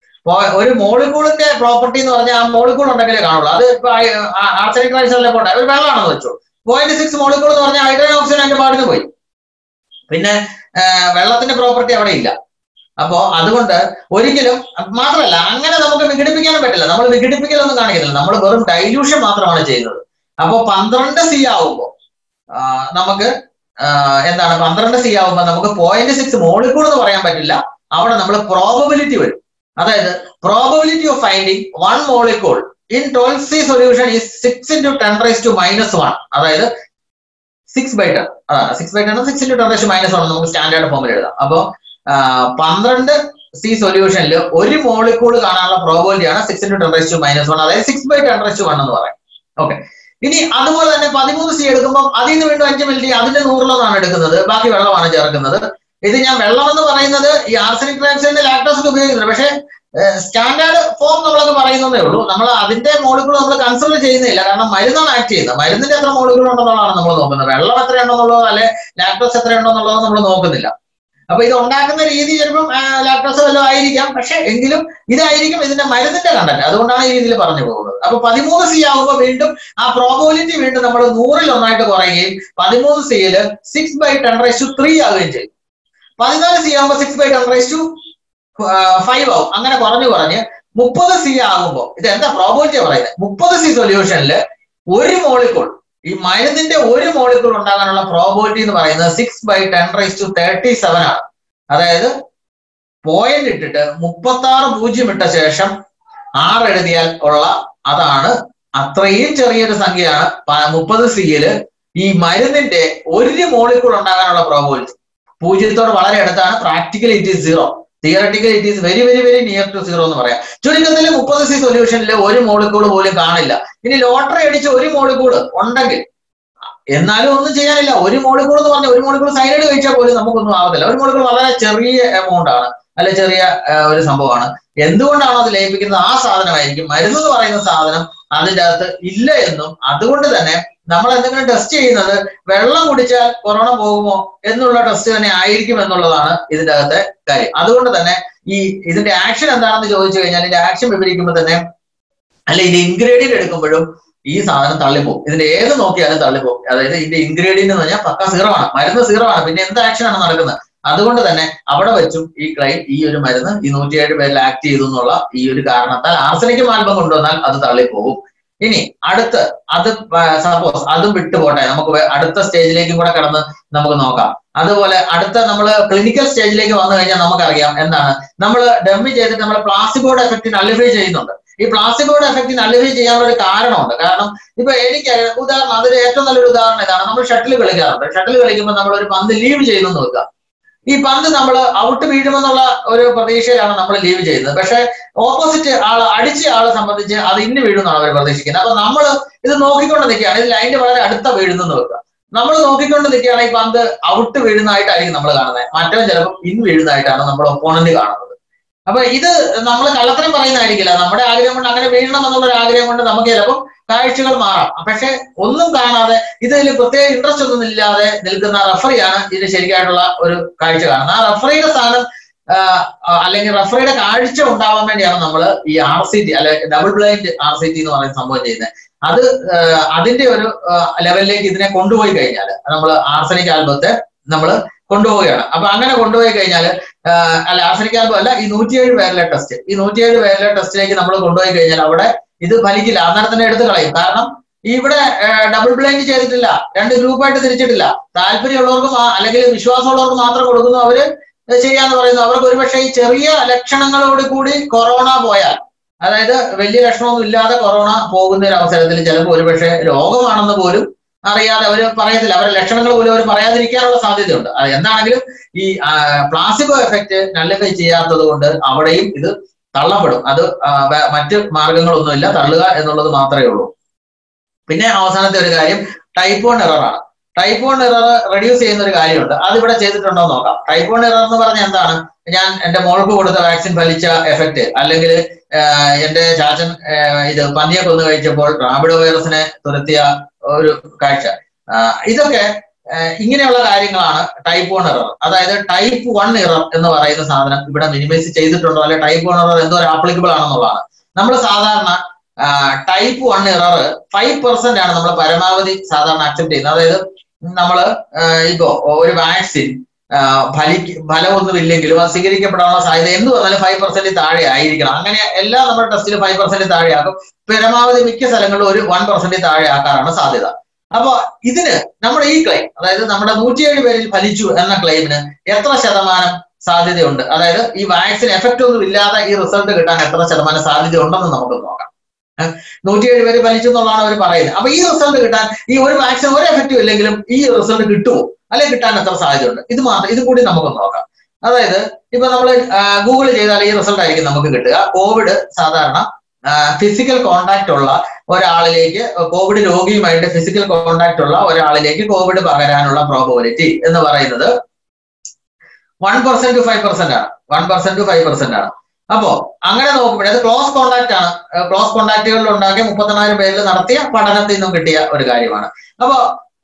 Speaker 2: ഒരു മോളിക്യൂളിന്റെ പ്രോപ്പർട്ടി എന്ന് പറഞ്ഞാൽ ആ മോളിക്യൂൾ ഉണ്ടെങ്കിലേ കാണുള്ളൂ അത് ഇപ്പൊ ആർസനിക് ട്രയോക്സൈഡിലെ പോട്ടെ ഒരു വെള്ളമാണെന്ന് വെച്ചു പോയിന്റ് സിക്സ് മോളിക്യൂൾ എന്ന് പറഞ്ഞാൽ ഹൈഡ്രജൻ ഓക്സിജൻ അതിന്റെ പാടിന് പോയി പിന്നെ വെള്ളത്തിന്റെ പ്രോപ്പർട്ടി അവിടെ ഇല്ല അപ്പോ അതുകൊണ്ട് ഒരിക്കലും മാത്രമല്ല അങ്ങനെ നമുക്ക് വിഘടിപ്പിക്കാനും പറ്റില്ല നമ്മൾ വിഘടിപ്പിക്കലൊന്നും കാണിക്കുന്നില്ല നമ്മൾ വെറും ഡൈല്യൂഷൻ മാത്രമാണ് ചെയ്യുന്നത് അപ്പോ പന്ത്രണ്ട് സി ആവുമ്പോൾ ആ, നമുക്ക് ആ, എന്താണ് പന്ത്രണ്ട് സി ആവുമ്പോൾ നമുക്ക് പോയിന്റ് സിക്സ് മോളിക്കൂൾ എന്ന് പറയാൻ പറ്റില്ല അവിടെ നമ്മൾ പ്രോബബിലിറ്റി വരും അതായത് probability of finding one molecule in twelve C solution is six into ten raise to minus one അതായത് സിക്സ് ബൈ ടെൻ അതാണ് six by ten six into ten raise minus one നമുക്ക് സ്റ്റാൻഡേർഡ് ഫോമിൽ എഴുതാം അപ്പോൾ പന്ത്രണ്ട് C സൊല്യൂഷനിൽ ഒരു molecule കാണാനുള്ള പ്രോബിലിറ്റി ആണ് six into ten raise to minus one അതായത് six by ten raise to one എന്ന് പറയാം ഓക്കെ ഇനി അതുപോലെ തന്നെ പതിമൂന്ന് സി എടുക്കുമ്പോൾ അതിൽ നിന്ന് വീണ്ടും അഞ്ച് മിനിറ്റ് അതിന്റെ നൂറിലൊന്നാണ് എടുക്കുന്നത് ബാക്കി വെള്ളമാണ് ചേർക്കുന്നത് ഇത് ഞാൻ വെള്ളം എന്ന് പറയുന്നത് ഈ ആർസനിക് ട്രാൻസിന്റെ ലാക്ടോസ് ഉപയോഗിക്കുന്നുണ്ട് പക്ഷേ സ്റ്റാൻഡേർഡ് ഫോം നമ്മളത് പറയുന്നതേ ഉള്ളൂ നമ്മൾ അതിന്റെ മോളിക്കൂൾ നമ്മൾ കൺസിഡർ ചെയ്യുന്നില്ല കാരണം മരുന്നാണ് ആക്ട് ചെയ്യുന്നത് മരുന്നിന്റെ എത്ര മോളിക്കൂൾ ഉണ്ടെന്നുള്ളതാണ് നമ്മൾ നോക്കുന്നത് വെള്ളം എത്ര ഉണ്ടെന്നുള്ളതോ അല്ലെ ലാക്ടോസ് എത്ര ഉണ്ടെന്നുള്ളതോ നമ്മൾ നോക്കുന്നില്ല അപ്പൊ ഇത് ഉണ്ടാക്കുന്ന രീതി ചിലപ്പം ലാക്ടോസ് വല്ലതും ആയിരിക്കാം പക്ഷെ എങ്കിലും ഇതായിരിക്കും ഇതിന്റെ മരുന്നിന്റെ കണ്ടന്റ് അതുകൊണ്ടാണ് ഈ രീതിയിൽ പറഞ്ഞു പോകുന്നത് അപ്പൊ പതിമൂന്ന് സി ആകുമ്പോൾ വീണ്ടും ആ പ്രോബിലിറ്റി വീണ്ടും നമ്മൾ നൂറിൽ ഒന്നായിട്ട് കുറയുകയും പതിമൂന്ന് സിയിൽ six by ten raise to three ആവുകയും ചെയ്യും പതിനാല് സി ആകുമ്പോൾ six by ten raise to five ആവും അങ്ങനെ കുറഞ്ഞു കുറഞ്ഞ് മുപ്പത് സി ആകുമ്പോൾ ഇത് എന്താ പ്രോബിലിറ്റി പറയുന്നത് മുപ്പത് സി സൊല്യൂഷനിൽ ഒരു മോളിക്കൂൾ ഈ മരുന്നിന്റെ ഒരു മോളിക്കൂൾ ഉണ്ടാകാനുള്ള പ്രോബിലിറ്റി എന്ന് പറയുന്നത് six by ten raise to thirty seven ആണ് അതായത് പോയിന്റ് ഇട്ടിട്ട് മുപ്പത്തി ആറ് പൂജ്യം ഇട്ട ശേഷം ആറ് എഴുതിയാൽ ഉള്ള അതാണ് അത്രയും ചെറിയൊരു സംഖ്യയാണ് മുപ്പത് സിയില് ഈ മരുന്നിന്റെ ഒരു മോളിക്കൂൾ ഉണ്ടാകാനുള്ള പ്രോബിലിറ്റി പൂജ്യത്തോട് വളരെ അടുത്താണ് practical it is zero theoretical it is very very very near to zero എന്ന് പറയാം ചുരുക്കത്തിൽ മുപ്പത് സി സൊല്യൂഷനിൽ ഒരു മോളിക്കൂൾ പോലും കാണില്ല ഇനി ലോട്ടറി അടിച്ച് ഒരു മോളിക്കൂൾ ഉണ്ടെങ്കിൽ എന്നാലും ഒന്നും ചെയ്യാനില്ല ഒരു മോളിക്കൂൾ എന്ന് പറഞ്ഞാൽ ഒരു മോളിക്കൂൾ സൈനൈഡ് കഴിച്ചാൽ പോലും നമുക്കൊന്നും ആവത്തില്ല ഒരു മോളിക്കൂൾ വളരെ ചെറിയ എമൗണ്ട് ആണ് അല്ലെ ചെറിയ ഒരു സംഭവമാണ് എന്തുകൊണ്ടാണോ അത് ലയിപ്പിക്കുന്നത് ആ സാധനമായിരിക്കും മരുന്ന് എന്ന് പറയുന്ന സാധനം അതിൻ്റെ അകത്ത് ഇല്ല എന്നും അതുകൊണ്ട് തന്നെ നമ്മൾ എന്തെങ്കിലും ടെസ്റ്റ് ചെയ്യുന്നത് വെള്ളം കുടിച്ചാൽ കൊറോണ പോകുമോ എന്നുള്ള ടെസ്റ്റ് തന്നെ ആയിരിക്കും എന്നുള്ളതാണ് ഇതിന്റെ അകത്തെ കാര്യം അതുകൊണ്ട് തന്നെ ഈ ഇതിന്റെ ആക്ഷൻ എന്താണെന്ന് ചോദിച്ചു കഴിഞ്ഞാൽ ഇതിന്റെ ആക്ഷൻ വിവരിക്കുമ്പോൾ തന്നെ അല്ല ഇതിന്റെ ഇൻഗ്രീഡിയന്റ് എടുക്കുമ്പോഴും ഈ സാധനം തള്ളിപ്പോകും ഇതിന്റെ ഏത് നോക്കിയാലും തള്ളിപ്പോകും അതായത് ഇതിന്റെ ഇൻഗ്രീഡിയന്റ് എന്ന് പറഞ്ഞാൽ പക്ക സീറോ ആണ് മരുന്ന് സീറോ ആണ് പിന്നെ എന്ത് ആക്ഷൻ ആണ് നടക്കുന്നത് അതുകൊണ്ട് തന്നെ അവിടെ വെച്ചും ഈ ക്ലൈം ഈ ഒരു മരുന്ന് ഈ നൂറ്റിയേഴ് പേരിൽ ആക്ട് ചെയ്തു എന്നുള്ള ഈ ഒരു കാരണത്താൽ ആർസനിക്ക് മാൽബം കൊണ്ടുവന്നാൽ അത് തള്ളിപ്പോകും ഇനി അടുത്ത് അത് സപ്പോസ് അതും വിട്ടുപോട്ടെ നമുക്ക് അടുത്ത സ്റ്റേജിലേക്കും കൂടെ കടന്ന് നമുക്ക് നോക്കാം അതുപോലെ അടുത്ത നമ്മൾ ക്ലിനിക്കൽ സ്റ്റേജിലേക്ക് വന്നു കഴിഞ്ഞാൽ നമുക്കറിയാം എന്താണ് നമ്മൾ ഡെമ്മി ചെയ്തിട്ട് നമ്മൾ പ്ലാസ്റ്റിക്കോഡ് എഫക്റ്റ് നള്ളിഫൈ ചെയ്യുന്നുണ്ട് ഈ പ്ലാസ്റ്റിക്കോഡ് എഫക്റ്റ് നള്ളിഫൈ ചെയ്യാനുള്ള ഒരു കാരണമുണ്ട് കാരണം ഇപ്പൊ എനിക്ക് ഉദാഹരണം അതിന് ഏറ്റവും നല്ലൊരു ഉദാഹരണം ഇതാണ് നമ്മൾ ഷട്ടിൽ കളിക്കാറുണ്ട് ഷട്ടിൽ കളിക്കുമ്പോൾ നമ്മൾ ഒരു പന്ത് ലീവ് ചെയ്യുന്നു നോക്കുക ഈ പന്ത് നമ്മൾ ഔട്ട് വീഴുമെന്നുള്ള ഒരു പ്രതീക്ഷയിലാണ് നമ്മൾ ലീവ് ചെയ്യുന്നത് പക്ഷെ ഓപ്പോസിറ്റ് ആള് അടിച്ച ആളെ സംബന്ധിച്ച് അത് ഇന്ന് വീഴുമെന്നാണ് അവർ പ്രതീക്ഷിക്കുന്നത് അപ്പൊ നമ്മൾ ഇത് നോക്കിക്കൊണ്ട് നിൽക്കുകയാണ് ഇത് ലൈനിന്റെ വളരെ അടുത്ത വീഴുന്നെന്ന് വെക്കുക നമ്മൾ നോക്കിക്കൊണ്ട് നിൽക്കുകയാണ് ഈ പന്ത് ഔട്ട് വീഴുന്നതായിട്ടായിരിക്കും നമ്മൾ കാണുന്നത് മറ്റവൻ ചിലപ്പോൾ ഇൻ വീഴുന്നതായിട്ടാണ് നമ്മുടെ ഒപ്പോണന്റ് കാണുന്നത് അപ്പൊ ഇത് നമ്മൾ കള്ളത്തരം പറയുന്നതായിരിക്കില്ല നമ്മുടെ ആഗ്രഹം കൊണ്ട് അങ്ങനെ വീഴണം എന്നുള്ള ഒരു ആഗ്രഹം കൊണ്ട് നമുക്ക് ചിലപ്പോൾ കാഴ്ചകൾ മാറാം പക്ഷെ ഒന്നും കാണാതെ ഇതിൽ പ്രത്യേക ഇൻട്രസ്റ്റ് ഒന്നും ഇല്ലാതെ നിൽക്കുന്ന റഫറിയാണ് ഇതിന് ശരിക്കായിട്ടുള്ള ഒരു കാഴ്ച കാണുന്നത് ആ റഫറിയുടെ സ്ഥാനം അല്ലെങ്കിൽ റഫറിയുടെ കാഴ്ച ഉണ്ടാവാൻ വേണ്ടിയാണ് നമ്മൾ ഈ ആർ സി ടി അല്ലെ double blind R C T എന്ന് പറയുന്ന സംഭവം ചെയ്യുന്നത് അത് അതിന്റെ ഒരു ലെവലിലേക്ക് ഇതിനെ കൊണ്ടുപോയി കഴിഞ്ഞാൽ നമ്മൾ ആർസനിക് ആൽബത്തെ നമ്മൾ കൊണ്ടുപോവുകയാണ് അപ്പൊ അങ്ങനെ കൊണ്ടുപോയി കഴിഞ്ഞാൽ അല്ല ആർസനിക് ആൽബം അല്ല ഈ നൂറ്റിയേഴ് പേരിലെ ടെസ്റ്റ് ഈ നൂറ്റിയേഴ് പേരിലെ ടെസ്റ്റിലേക്ക് നമ്മൾ കൊണ്ടുപോയി കഴിഞ്ഞാൽ അവിടെ ഇത് ഫലിക്കില്ല അന്നേരം തന്നെ എടുത്തു കളയും കാരണം ഇവിടെ ഡബിൾ ബ്ലൈൻഡ് ചെയ്തിട്ടില്ല രണ്ട് ഗ്രൂപ്പായിട്ട് തിരിച്ചിട്ടില്ല താല്പര്യമുള്ളവർക്ക് അല്ലെങ്കിൽ വിശ്വാസമുള്ളവർക്ക് മാത്രം കൊടുക്കുന്നു അവര് ചെയ്യാന്ന് പറയുന്നു അവർക്ക് ഒരുപക്ഷെ ഈ ചെറിയ ലക്ഷണങ്ങളോട് കൂടി കൊറോണ പോയാൽ അതായത് വലിയ ലക്ഷണമൊന്നും ഇല്ലാതെ കൊറോണ പോകുന്ന ഒരു അവസരത്തിൽ ചിലപ്പോൾ ഒരുപക്ഷെ രോഗമാണെന്ന് പോലും അറിയാതെ അവർ പറയത്തില്ല അവരുടെ ലക്ഷണങ്ങൾ പോലും അവർ പറയാതിരിക്കാനുള്ള സാധ്യതയുണ്ട് അത് എന്താണെങ്കിലും ഈ പ്ലാസിബോ എഫക്റ്റ് നല്ലിഫൈ ചെയ്യാത്തത് കൊണ്ട് അവിടെയും ഇത് തള്ളപ്പെടും അത് മറ്റ് മാർഗങ്ങളൊന്നുമില്ല തള്ളുക എന്നുള്ളത് മാത്രമേ ഉള്ളൂ പിന്നെ അവസാനത്തെ ഒരു കാര്യം ടൈപ്പ് വൺ എററാണ് ടൈപ്പ് വൺ എറർ റെഡ്യൂസ് ചെയ്യുന്ന ഒരു കാര്യമുണ്ട് അതിവിടെ ചെയ്തിട്ടുണ്ടോ നോക്കാം ടൈപ്പ് വൺ എറർ എന്ന് പറഞ്ഞാൽ എന്താണ് ഞാൻ എന്റെ മോൾക്ക് കൊടുത്ത വാക്സിൻ ഫലിച്ച എഫക്റ്റ് അല്ലെങ്കിൽ എന്റെ ചാച്ചൻ ഇത് പന്നിയെ കൊന്നു കഴിച്ചപ്പോൾ റാബിഡോ വൈറസിനെ തുരത്തിയ ഒരു കാഴ്ച ഇതൊക്കെ ഇങ്ങനെയുള്ള കാര്യങ്ങളാണ് ടൈപ്പ് വൺ എറർ അതായത് ടൈപ്പ് വൺ എറർ എന്ന് പറയുന്ന സാധനം ഇവിടെ മിനിമൈസ് ചെയ്തിട്ടുണ്ടോ അല്ലെ ടൈപ്പ് വൺ എറർ എന്തോ ആപ്ലിക്കബിൾ ആണെന്നുള്ളതാണ് നമ്മൾ സാധാരണ type one error five percent ആണ് നമ്മൾ പരമാവധി സാധാരണ അക്സെപ്റ്റ് ചെയ്യുന്നത് അതായത് നമ്മൾ ഇപ്പോ ഒരു വാക്സിൻ ഫലിക്ക് ഫലമൊന്നും ഇല്ലെങ്കിലും അത് സ്വീകരിക്കപ്പെടാനുള്ള സാധ്യത എന്ത് വന്നാലും ഫൈവ് പെർസെന്റ് താഴെ ആയിരിക്കണം അങ്ങനെ എല്ലാ നമ്മുടെ ടെസ്റ്റിലും ഫൈവ് പെർസെന്റ് താഴെ ആക്കും പരമാവധി മിക്ക സ്ഥലങ്ങളിലും ഒരു വൺ പെർസെന്റ് താഴെ ആക്കാനാണ് സാധ്യത അപ്പൊ ഇതിന് നമ്മുടെ ഈ ക്ലെയിം അതായത് നമ്മുടെ നൂറ്റിയേഴ് പേരിൽ ഫലിച്ചു എന്ന ക്ലെയിമിന് എത്ര ശതമാനം സാധ്യതയുണ്ട് അതായത് ഈ വാക്സിൻ എഫക്റ്റ് ഒന്നും ഇല്ലാതെ ഈ റിസൾട്ട് കിട്ടാൻ എത്ര ശതമാനം സാധ്യത ഉണ്ടെന്ന് നമുക്ക് നോക്കാം നൂറ്റിയേഴ് പേര് ഫലിച്ചു എന്നുള്ളതാണ് അവർ പറയുന്നത് അപ്പൊ ഈ റിസൾട്ട് കിട്ടാൻ ഈ ഒരു വാക്സിൻ ഒരു എഫക്റ്റും ഇല്ലെങ്കിലും ഈ റിസൾട്ട് കിട്ടുമോ അല്ലെങ്കിൽ കിട്ടാൻ എത്ര സാധ്യതയുണ്ട് ഇത് മാത്രം ഇത് കൂടി നമുക്ക് നോക്കാം അതായത് ഇപ്പൊ നമ്മൾ ഗൂഗിൾ ചെയ്താൽ ഈ റിസൾട്ട് ആയിരിക്കും നമുക്ക് കിട്ടുക കോവിഡ് സാധാരണ ഫിസിക്കൽ കോണ്ടാക്ട് ഉള്ള ഒരാളിലേക്ക് കോവിഡ് രോഗിയുമായിട്ട് ഫിസിക്കൽ കോണ്ടാക്ട് ഉള്ള ഒരാളിലേക്ക് കോവിഡ് പകരാനുള്ള പ്രോബബിലിറ്റി എന്ന് പറയുന്നത് one percent to five percent ആണ് one percent to five percent ആണ് അപ്പോ അങ്ങനെ നോക്കുമ്പോൾ അത് ക്ലോസ് കോണ്ടാക്ട് ആണ് ക്ലോസ് കോണ്ടാക്റ്റുകളിൽ ഉണ്ടാക്കിയ മുപ്പത്തെണ്ണായിരം പേരിൽ നടത്തിയ പഠനത്തിൽ നിന്നും കിട്ടിയ ഒരു കാര്യമാണ് അപ്പോ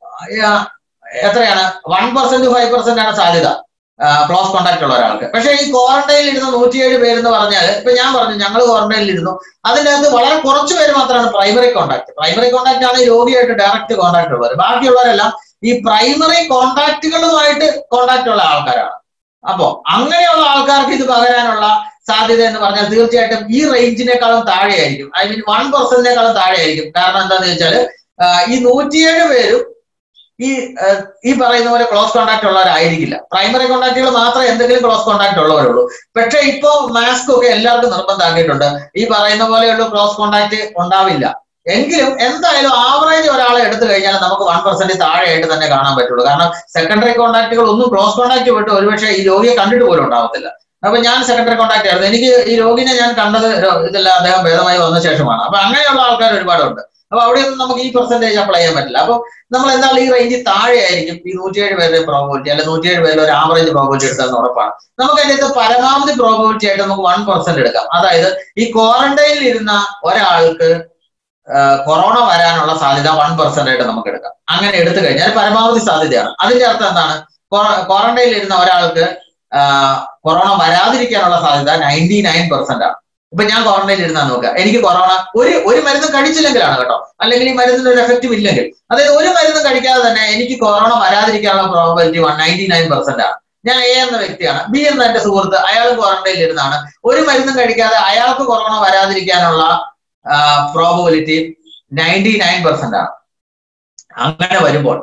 Speaker 2: എത്രയാണ് വൺ പെർസെന്റ് ഫൈവ് പെർസെന്റ് ആണ് സാധ്യത ക്ലോസ് കോണ്ടാക്ട് ഉള്ള ഒരാൾക്ക് പക്ഷേ ഈ ക്വാറന്റൈനിൽ ഇരുന്ന നൂറ്റിയേഴ് പേരെന്ന് പറഞ്ഞാൽ ഇപ്പൊ ഞാൻ പറഞ്ഞു ഞങ്ങൾ ക്വാറന്റൈനിൽ ഇരുന്നു അതിൻ്റെ അകത്ത് വളരെ കുറച്ച് പേര് മാത്രമാണ് പ്രൈമറി കോണ്ടാക്ട് പ്രൈമറി കോണ്ടാക്ട് ആണ് ഈ രോഗിയായിട്ട് ഡയറക്റ്റ് കോണ്ടാക്ട് ഉള്ളവർ ബാക്കിയുള്ളവരെല്ലാം ഈ പ്രൈമറി കോണ്ടാക്റ്റുകളുമായിട്ട് കോണ്ടാക്ട് ഉള്ള ആൾക്കാരാണ് അപ്പോ അങ്ങനെയുള്ള ആൾക്കാർക്ക് ഇത് പകരാനുള്ള സാധ്യത എന്ന് പറഞ്ഞാൽ തീർച്ചയായിട്ടും ഈ റേഞ്ചിനേക്കാളും താഴെയായിരിക്കും ഐ മീൻ വൺ പെർസെന്റിനേക്കാളും താഴെയായിരിക്കും കാരണം എന്താണെന്ന് വെച്ചാൽ ഈ നൂറ്റിയേഴ് പേരും ഈ ഈ പറയുന്ന പോലെ ക്ലോസ് കോണ്ടാക്ട് ഉള്ളവരായിരിക്കില്ല പ്രൈമറി കോണ്ടാക്റ്റുകൾ മാത്രമേ എന്തെങ്കിലും ക്ലോസ് കോണ്ടാക്ട് ഉള്ളവരുള്ളൂ പക്ഷെ ഇപ്പോ മാസ്ക് ഒക്കെ എല്ലാവർക്കും നിർബന്ധമാക്കിയിട്ടുണ്ട് ഈ പറയുന്ന പോലെയുള്ള ക്ലോസ് കോണ്ടാക്ട് ഉണ്ടാവില്ല എങ്കിലും എന്തായാലും ആവറേജ് ഒരാളെ എടുത്തു കഴിഞ്ഞാൽ നമുക്ക് വൺ പെർസെന്റ് താഴെയായിട്ട് തന്നെ കാണാൻ പറ്റുള്ളൂ കാരണം സെക്കൻഡറി കോണ്ടാക്റ്റുകൾ ഒന്നും ക്ലോസ് കോണ്ടാക്ട് വിട്ട് ഒരുപക്ഷെ ഈ രോഗിയെ കണ്ടിട്ട് പോലും ഉണ്ടാവത്തില്ല അപ്പൊ ഞാൻ സെക്കൻഡറി കോണ്ടാക്ട് ആയിരുന്നു എനിക്ക് ഈ രോഗിനെ ഞാൻ കണ്ടത് ഇതെല്ലാം അദ്ദേഹം ഭേദമായി വന്ന ശേഷമാണ് അപ്പൊ അങ്ങനെയുള്ള ആൾക്കാർ ഒരുപാടുണ്ട് അപ്പൊ അവിടെയൊന്നും നമുക്ക് ഈ പെർസെന്റേജ് അപ്ലൈ ചെയ്യാൻ പറ്റില്ല അപ്പൊ നമ്മൾ എന്താണ് ഈ റേഞ്ചിൽ താഴെയായിരിക്കും ഈ നൂറ്റിയേഴ് പേരുടെ പ്രോബിലിറ്റി അല്ലെ നൂറ്റിയേഴ് പേരിൽ ഒരു ആവറേജ് പ്രോബിലിറ്റി എടുത്തതെന്ന് ഉറപ്പാണ് നമുക്ക് അതിന്റെ അകത്ത് പരമാവധി പ്രോബിലിറ്റി ആയിട്ട് നമുക്ക് വൺ പെർസെന്റ് എടുക്കാം അതായത് ഈ ക്വാറന്റൈനിൽ ഇരുന്ന ഒരാൾക്ക് കൊറോണ വരാനുള്ള സാധ്യത വൺ പെർസെന്റ് ആയിട്ട് നമുക്ക് എടുക്കാം അങ്ങനെ എടുത്തു കഴിഞ്ഞാൽ പരമാവധി സാധ്യതയാണ് അതിന്റെ അർത്ഥം എന്താണ് ക്വാറന്റൈനിൽ ഇരുന്ന ഒരാൾക്ക് കൊറോണ വരാതിരിക്കാനുള്ള സാധ്യത നയൻറ്റി നയൻ പെർസെന്റ് ആണ് ഇപ്പൊ ഞാൻ ക്വാറന്റൈനിൽ ഇരുന്നാൽ നോക്കുക എനിക്ക് കൊറോണ ഒരു ഒരു മരുന്നും കഴിച്ചില്ലെങ്കിലാണ് കേട്ടോ അല്ലെങ്കിൽ ഈ മരുന്നിന് ഒരു എഫക്റ്റീവ് ഇല്ലെങ്കിൽ അതായത് ഒരു മരുന്നും കഴിക്കാതെ തന്നെ എനിക്ക് കൊറോണ വരാതിരിക്കാനുള്ള probability one ninety nine percent ആണ് ഞാൻ എ എന്ന വ്യക്തിയാണ് ബി എന്ന എന്റെ സുഹൃത്ത് അയാളും ക്വാറന്റൈനിൽ ഇരുന്നാണ് ഒരു മരുന്നും കഴിക്കാതെ അയാൾക്ക് കൊറോണ വരാതിരിക്കാനുള്ള പ്രോബിലിറ്റി നയൻറ്റി നയൻ പെർസെന്റ് ആണ് അങ്ങനെ വരുമ്പോൾ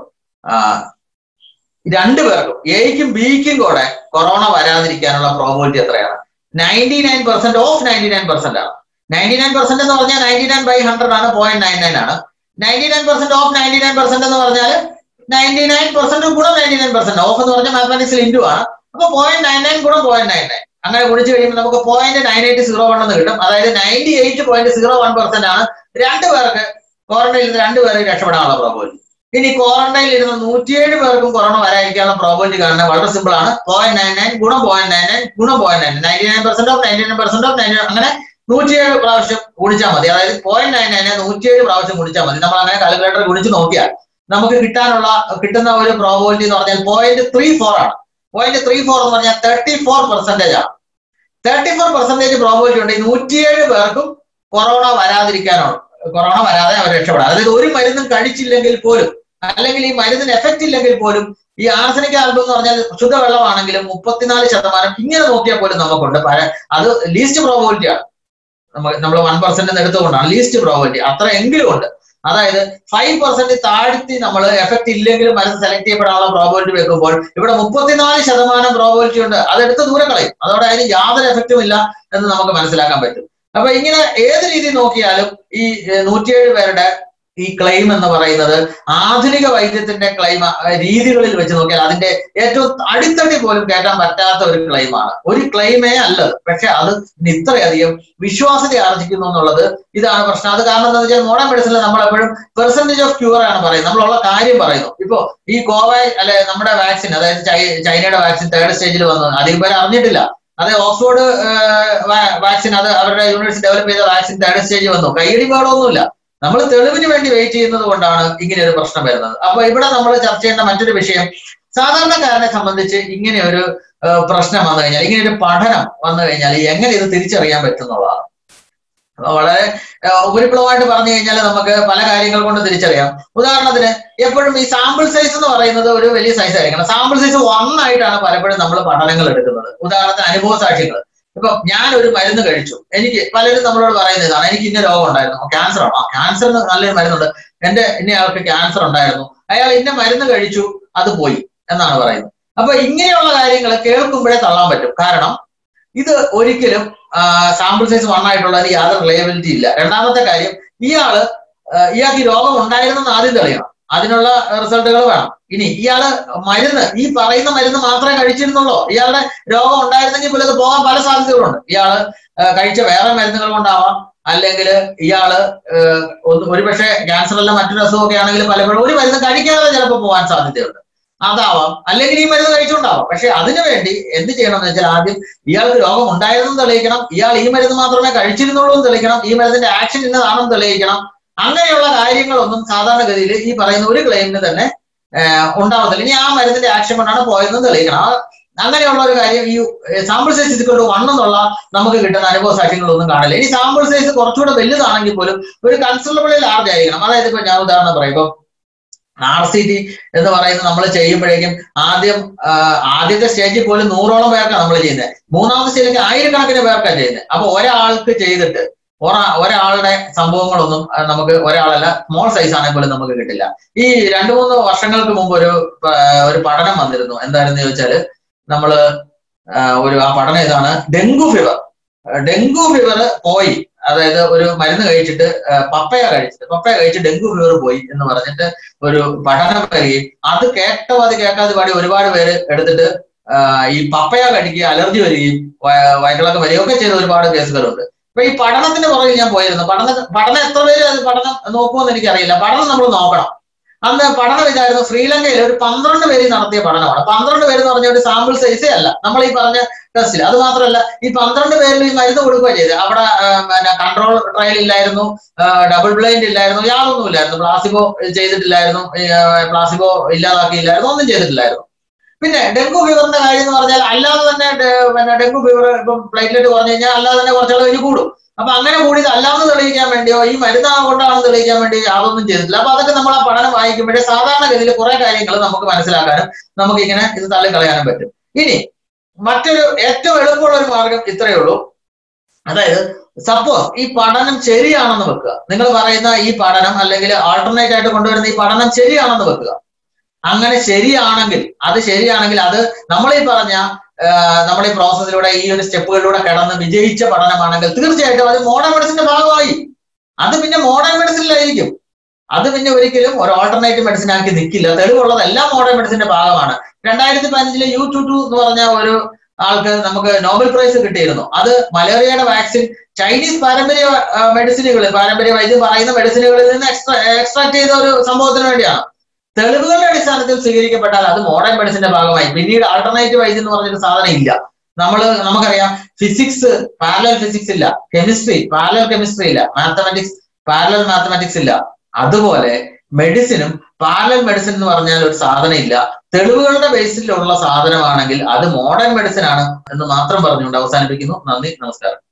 Speaker 2: രണ്ടു പേർക്കും എയ്ക്കും ബിക്കും കൂടെ കൊറോണ വരാതിരിക്കാനുള്ള പ്രോബിലിറ്റി എത്രയാണ് ninety nine percent of ninety nine percent ആണ് നയൻറ്റി നയൻ പെർസെന്റ് എന്ന് പറഞ്ഞാൽ നയൻറ്റി നയൻ ബൈ ഹൺഡ്രഡ് ആണ് പോയിന്റ് നയൻ നയൻ ആണ് ninety nine percent of ninety nine percent എന്ന് പറഞ്ഞാൽ നയൻറ്റി നയൻ പെർസെന്റ് ഗുണം നയൻറ്റി നയൻ പെർസെന്റ് ഓഫ് എന്ന് പറഞ്ഞാൽ മാത്തമാറ്റിക്സിൽ ഇൻഡു ആണ് അപ്പൊ പോയിന്റ് നയൻ നയൻ ഗുണം പോയിന്റ് നയൻ നയൻ അങ്ങനെ ഗുണിച്ച് കഴിയുമ്പോൾ നമുക്ക് point nine eight zero one എന്ന് കിട്ടും അതായത് ninety eight point zero one percent ആണ് രണ്ട് പേർക്ക് ക്വാറന്റൈനിൽ നിന്ന് രണ്ട് പേർക്ക് രക്ഷപ്പെടാനുള്ള പ്രോബിലിറ്റി ഇനി ക്വാറന്റൈനിൽ ഇരുന്ന് നൂറ്റിയേഴ് പേർക്കും കൊറോണ വരാതിരിക്കാനുള്ള പ്രോബിലിറ്റി കാണുന്നത് വളരെ സിമ്പിൾ ആണ് പോയിന്റ് നയൻ നയൻ ഗുണം പോയിന്റ് നയൻ നയൻ ഗുണം point nine ninety nine percent of ninety nine percent of ninety അങ്ങനെ നൂറ്റിയേഴ് പ്രാവശ്യം ഗുണിച്ചാൽ മതി അതായത് പോയിന്റ് നയൻ നയനെ നൂറ്റിയേഴ് പ്രാവശ്യം ഗുണിച്ചാൽ മതി നമ്മൾ അങ്ങനെ കാൽക്കുലേറ്റർ ഗുണിച്ച് നോക്കിയാൽ നമുക്ക് കിട്ടാനുള്ള കിട്ടുന്ന ഒരു പ്രോബിലിറ്റി എന്ന് പറഞ്ഞാൽ പോയിന്റ് ത്രീ ഫോർ ആണ് പോയിന്റ് ത്രീ ഫോർ എന്ന് പറഞ്ഞാൽ തേർട്ടി ഫോർ പെർസെന്റേജ് ആണ് തേർട്ടി ഫോർ പെർസെന്റേജ് പ്രോബിലിറ്റി ഉണ്ട് ഈ നൂറ്റിയേഴ് പേർക്കും കൊറോണ വരാതിരിക്കാനാണ് കൊറോണ വരാതെ അവർ രക്ഷപ്പെടാം അതായത് ഒരു മരുന്നും കഴിച്ചില്ലെങ്കിൽ പോലും അല്ലെങ്കിൽ ഈ മരുന്നിന് എഫക്റ്റ് ഇല്ലെങ്കിൽ പോലും ഈ ആർസനിക് ആൽബം എന്ന് പറഞ്ഞാൽ ശുദ്ധവെള്ളമാണെങ്കിലും മുപ്പത്തിനാല് ശതമാനം ഇങ്ങനെ നോക്കിയാൽ പോലും നമുക്കുണ്ട് അത് ലീസ്റ്റ് പ്രോബിലിറ്റി ആണ് നമ്മൾ നമ്മൾ വൺ പെർസെന്റ് എടുത്തുകൊണ്ടാണ് ലീസ്റ്റ് പ്രോബിലിറ്റി അത്ര എങ്കിലും ഉണ്ട് അതായത് ഫൈവ് പെർസെന്റ് താഴ്ത്തി നമ്മൾ എഫക്ട് ഇല്ലെങ്കിലും മരുന്ന് സെലക്ട് ചെയ്യപ്പെടാനുള്ള പ്രോബിലിറ്റി വെക്കുമ്പോൾ ഇവിടെ മുപ്പത്തിനാല് ശതമാനം പ്രോബിലിറ്റി ഉണ്ട് അതെടുത്ത് ദൂരെ കളയും അതോടെ അതിന് യാതൊരു എഫക്റ്റും ഇല്ല എന്ന് നമുക്ക് മനസ്സിലാക്കാൻ പറ്റും അപ്പൊ ഇങ്ങനെ ഏത് രീതി നോക്കിയാലും ഈ നൂറ്റിയേഴ് പേരുടെ ഈ ക്ലെയിം എന്ന് പറയുന്നത് ആധുനിക വൈദ്യത്തിന്റെ ക്ലെയിം രീതികളിൽ വെച്ച് നോക്കിയാൽ അതിന്റെ ഏറ്റവും അടിത്തടി പോലും കയറ്റാൻ പറ്റാത്ത ഒരു ക്ലെയിമാണ് ഒരു ക്ലെയിമേ അല്ലത് പക്ഷെ അത് ഇത്രയധികം വിശ്വാസ്യത ആർജിക്കുന്നു എന്നുള്ളത് ഇതാണ് പ്രശ്നം അത് കാരണം എന്താ വെച്ചാൽ മോഡേൺ മെഡിസിനിൽ നമ്മൾ എപ്പോഴും പെർസെന്റേജ് ഓഫ് ക്യൂർ ആണ് പറയുന്നത് നമ്മളുള്ള കാര്യം പറയുന്നു ഇപ്പോ ഈ കോവൈ അല്ലെ നമ്മുടെ വാക്സിൻ അതായത് ചൈനയുടെ വാക്സിൻ തേർഡ് സ്റ്റേജിൽ വന്നു അധികം പേര് അറിഞ്ഞിട്ടില്ല അത് ഓക്സ്ഫോർഡ് വാക്സിൻ അത് അവരുടെ യൂണിവേഴ്സിറ്റി ഡെവലപ്പ് ചെയ്ത വാക്സിൻ തേർഡ് സ്റ്റേജ് വന്നു കൈയടി പാടൊന്നുമില്ല നമ്മൾ തെളിവിന് വേണ്ടി വെയിറ്റ് ചെയ്യുന്നത് കൊണ്ടാണ് ഇങ്ങനെ ഒരു പ്രശ്നം വരുന്നത് അപ്പൊ ഇവിടെ നമ്മൾ ചർച്ച ചെയ്യേണ്ട മറ്റൊരു വിഷയം സാധാരണക്കാരനെ സംബന്ധിച്ച് ഇങ്ങനെ ഒരു പ്രശ്നം വന്നു കഴിഞ്ഞാൽ ഇങ്ങനെ ഒരു പഠനം വന്നു കഴിഞ്ഞാൽ എങ്ങനെ ഇത് തിരിച്ചറിയാൻ പറ്റുന്നതാണ് വളരെ ഉപരിപ്ലവമായിട്ട് പറഞ്ഞു കഴിഞ്ഞാൽ നമുക്ക് പല കാര്യങ്ങൾ കൊണ്ട് തിരിച്ചറിയാം ഉദാഹരണത്തിന് എപ്പോഴും ഈ സാമ്പിൾ സൈസ് എന്ന് പറയുന്നത് ഒരു വലിയ സൈസ് ആയിരിക്കണം സാമ്പിൾ സൈസ് വൺ ആയിട്ടാണ് പലപ്പോഴും നമ്മൾ പഠനങ്ങൾ എടുക്കുന്നത് ഉദാഹരണത്തിന് അനുഭവ സാക്ഷ്യങ്ങൾ ഇപ്പൊ ഞാൻ ഒരു മരുന്ന് കഴിച്ചു എനിക്ക് പലരും നമ്മളോട് പറയുന്ന ഇതാണ് എനിക്ക് ഇന്ന രോഗം ഉണ്ടായിരുന്നു ക്യാൻസർ ആണോ ക്യാൻസറിന് നല്ലൊരു മരുന്നുണ്ട് എന്റെ ഇന്നയാൾക്ക് ക്യാൻസർ ഉണ്ടായിരുന്നു അയാൾ ഇന്ന മരുന്ന് കഴിച്ചു അത് പോയി എന്നാണ് പറയുന്നത് അപ്പൊ ഇങ്ങനെയുള്ള കാര്യങ്ങൾ കേൾക്കുമ്പോഴേ തള്ളാൻ പറ്റും കാരണം ഇത് ഒരിക്കലും സാമ്പിൾ സൈസ് വൺ ആയിട്ടുള്ളതിന് യാതൊരു റിലയബിലിറ്റി ഇല്ല രണ്ടാമത്തെ കാര്യം ഇയാള് ഇയാൾക്ക് ഈ രോഗം ഉണ്ടായിരുന്നെന്ന് ആദ്യം തെളിയണം അതിനുള്ള റിസൾട്ടുകൾ വേണം ഇനി ഇയാള് മരുന്ന് ഈ പറയുന്ന മരുന്ന് മാത്രമേ കഴിച്ചിരുന്നുള്ളൂ ഇയാളുടെ രോഗം ഉണ്ടായിരുന്നെങ്കിൽ പോലും അത് പോകാൻ പല സാധ്യതകളുണ്ട് ഇയാള് കഴിച്ച വേറെ മരുന്നുകൾ കൊണ്ടാവാം അല്ലെങ്കിൽ ഇയാള് ഒരുപക്ഷെ ക്യാൻസർ അല്ല മറ്റൊരു അസുഖമൊക്കെ ആണെങ്കിൽ പലപ്പോഴും ഒരു മരുന്ന് കഴിക്കാതെ ചിലപ്പോൾ പോകാൻ സാധ്യതയുണ്ട് അതാവാം അല്ലെങ്കിൽ ഈ മരുന്ന് കഴിച്ചുകൊണ്ടാവാം പക്ഷെ അതിനു വേണ്ടി എന്ത് ചെയ്യണം എന്ന് വെച്ചാൽ ആദ്യം ഇയാൾക്ക് രോഗം ഉണ്ടായിരുന്നെന്ന് തെളിയിക്കണം ഇയാൾ ഈ മരുന്ന് മാത്രമേ കഴിച്ചിരുന്നുള്ളൂ എന്ന് തെളിയിക്കണം ഈ മരുന്നിന്റെ ആക്ഷൻ ഇന്നതാണെന്ന് തെളിയിക്കണം അങ്ങനെയുള്ള കാര്യങ്ങളൊന്നും സാധാരണഗതിയിൽ ഈ പറയുന്ന ഒരു ക്ലെയിമിന് തന്നെ ഉണ്ടാവത്തില്ല ഇനി ആ മരുന്നിന്റെ ആക്ഷൻ കൊണ്ടാണ് പോയതെന്ന് തെളിയിക്കണം അങ്ങനെയുള്ള ഒരു കാര്യം ഈ സാമ്പിൾ സൈസ് ഇതുകൊണ്ട് വൺ എന്നുള്ള നമുക്ക് കിട്ടുന്ന അനുഭവ സാക്ഷ്യങ്ങളൊന്നും കാണില്ല ഇനി സാമ്പിൾ സൈസ് കുറച്ചുകൂടെ വലുതാണെങ്കിൽ പോലും ഒരു കൺസിഡറബിളി ലാർജ് ആയിരിക്കണം അതായത് ഇപ്പൊ ഞാൻ ഉദാഹരണം പറയാം ഇപ്പം ആർ സി ടി എന്ന് പറയുന്നത് നമ്മൾ ചെയ്യുമ്പോഴേക്കും ആദ്യം ആദ്യത്തെ സ്റ്റേജിൽ പോലും നൂറോളം പേർക്കാണ് നമ്മൾ ചെയ്യുന്നത് മൂന്നാമത്തെ സ്റ്റേജിലേക്ക് ആയിരക്കണക്കിന് പേർക്കാണ് ചെയ്യുന്നത് അപ്പൊ ഒരാൾക്ക് ചെയ്തിട്ട് ഒരാ ഒരാളുടെ സംഭവങ്ങളൊന്നും നമുക്ക് ഒരാളല്ല സ്മോൾ സൈസ് ആണെങ്കിൽ പോലും നമുക്ക് കിട്ടില്ല ഈ രണ്ടു മൂന്ന് വർഷങ്ങൾക്ക് മുമ്പ് ഒരു ഒരു പഠനം വന്നിരുന്നു എന്തായിരുന്നു ചോദിച്ചാല് നമ്മള് ഒരു ആ പഠനം ഇതാണ് ഡെങ്കു ഫീവർ ഡെങ്കു ഫീവർ പോയി അതായത് ഒരു മരുന്ന് കഴിച്ചിട്ട് പപ്പയ കഴിച്ചിട്ട് പപ്പയ കഴിച്ച് ഡെങ്കു ഫീവർ പോയി എന്ന് പറഞ്ഞിട്ട് ഒരു പഠനം വരികയും അത് കേട്ടോ അത് കേൾക്കാതെ പാടി ഒരുപാട് പേര് എടുത്തിട്ട് ഈ പപ്പയ കഴിക്കുക അലർജി വരികയും വയറ്റിളക്കം വരികയും ഒക്കെ ചെയ്ത ഒരുപാട് കേസുകളുണ്ട് അപ്പൊ ഈ പഠനത്തിന് പുറകിൽ ഞാൻ പോയിരുന്നു പഠന പഠനം എത്ര പേര് അത് പഠനം നോക്കുമെന്ന് എനിക്കറിയില്ല പഠനം നമ്മൾ നോക്കണം അന്ന് പഠനം ഇതായിരുന്നു ശ്രീലങ്കയിൽ ഒരു പന്ത്രണ്ട് പേര് നടത്തിയ പഠനമാണ് പന്ത്രണ്ട് പേര് എന്ന് പറഞ്ഞ ഒരു സാമ്പിൾ സൈസേ അല്ല നമ്മൾ ഈ പറഞ്ഞ ടെസ്റ്റിൽ അത് മാത്രമല്ല ഈ പന്ത്രണ്ട് പേരിൽ ഈ മരുന്ന് കൊടുക്കുക ചെയ്ത് അവിടെ പിന്നെ കൺട്രോൾ ട്രയൽ ഇല്ലായിരുന്നു ഡബിൾ ബ്ലൈൻഡ് ഇല്ലായിരുന്നു യാതൊന്നും ഇല്ലായിരുന്നു പ്ലാസിബോ ചെയ്തിട്ടില്ലായിരുന്നു പ്ലാസിബോ ഇല്ലാതാക്കിയില്ലായിരുന്നു ഒന്നും ചെയ്തിട്ടില്ലായിരുന്നു പിന്നെ ഡെങ്കു ഫീവറിന്റെ കാര്യം എന്ന് പറഞ്ഞാൽ അല്ലാതെ തന്നെ പിന്നെ ഡെങ്കു ഫീവർ ഇപ്പം പ്ലേറ്റ്ലെറ്റ് പറഞ്ഞു കഴിഞ്ഞാൽ അല്ലാതെ തന്നെ കുറച്ചാൾ കഴിഞ്ഞ് കൂടും അപ്പൊ അങ്ങനെ കൂടിയത് അല്ലാന്ന് തെളിയിക്കാൻ വേണ്ടിയോ ഈ മരുന്ന് കൊണ്ടാണെന്ന് തെളിയിക്കാൻ വേണ്ടി യാതൊന്നും ചെയ്തിട്ടില്ല അപ്പൊ അതൊക്കെ നമ്മൾ ആ പഠനം വായിക്കുമ്പോഴേ സാധാരണഗതിയിൽ കുറെ കാര്യങ്ങൾ നമുക്ക് മനസ്സിലാക്കാനും നമുക്ക് ഇങ്ങനെ ഇത് തള്ളിക്കളയാനും പറ്റും ഇനി മറ്റൊരു ഏറ്റവും എളുപ്പമുള്ള ഒരു മാർഗം ഇത്രയേ ഉള്ളൂ അതായത് സപ്പോസ് ഈ പഠനം ശരിയാണെന്ന് വെക്കുക നിങ്ങൾ പറയുന്ന ഈ പഠനം അല്ലെങ്കിൽ ആൾട്ടർനേറ്റ് ആയിട്ട് കൊണ്ടുവരുന്ന ഈ പഠനം ശരിയാണെന്ന് വെക്കുക അങ്ങനെ ശരിയാണെങ്കിൽ അത് ശരിയാണെങ്കിൽ അത് നമ്മൾ ഈ പറഞ്ഞ നമ്മൾ ഈ പ്രോസസ്സിലൂടെ ഈ ഒരു സ്റ്റെപ്പുകളിലൂടെ കടന്ന് വിജയിച്ച പഠനമാണെങ്കിൽ തീർച്ചയായിട്ടും അത് മോഡേൺ മെഡിസിന്റെ ഭാഗമായി അത് പിന്നെ മോഡേൺ മെഡിസിനിലായിരിക്കും അത് പിന്നെ ഒരിക്കലും ഒരു ഓൾട്ടർനേറ്റീവ് മെഡിസിൻ ആക്കി നിൽക്കില്ല തെളിവുള്ളതെല്ലാം മോഡേൺ മെഡിസിന്റെ ഭാഗമാണ് രണ്ടായിരത്തി പതിനഞ്ചിലെ യു ടു ടു എന്ന് പറഞ്ഞ ഒരു ആൾക്ക് നമുക്ക് നോബൽ പ്രൈസ് കിട്ടിയിരുന്നു അത് മലേറിയയുടെ വാക്സിൻ ചൈനീസ് പാരമ്പര്യ മെഡിസിനുകൾ പാരമ്പര്യ വൈദ്യം പറയുന്ന മെഡിസിനുകളിൽ നിന്ന് എക്സ്ട്രാ എക്സ്ട്രാക്ട് ചെയ്ത ഒരു സംഭവത്തിന് വേണ്ടിയാണ് തെളിവുകളുടെ അടിസ്ഥാനത്തിൽ സ്വീകരിക്കപ്പെട്ടാൽ അത് മോഡേൺ മെഡിസിന്റെ ഭാഗമായി പിന്നീട് ആൾട്ടർനേറ്റീവ് വൈദ്യം എന്ന് പറഞ്ഞൊരു സാധനം ഇല്ല നമ്മൾ നമുക്കറിയാം ഫിസിക്സ് പാരലൽ ഫിസിക്സ് ഇല്ല കെമിസ്ട്രി പാരലൽ കെമിസ്ട്രി ഇല്ല മാത്തമാറ്റിക്സ് പാരലൽ മാത്തമാറ്റിക്സ് ഇല്ല അതുപോലെ മെഡിസിനും പാരലൽ മെഡിസിൻ എന്ന് പറഞ്ഞാൽ ഒരു സാധനം ഇല്ല തെളിവുകളുടെ ബേസിലുള്ള സാധനമാണെങ്കിൽ അത് മോഡേൺ മെഡിസിൻ ആണ് എന്ന് മാത്രം പറഞ്ഞുകൊണ്ട് അവസാനിപ്പിക്കുന്നു നന്ദി നമസ്കാരം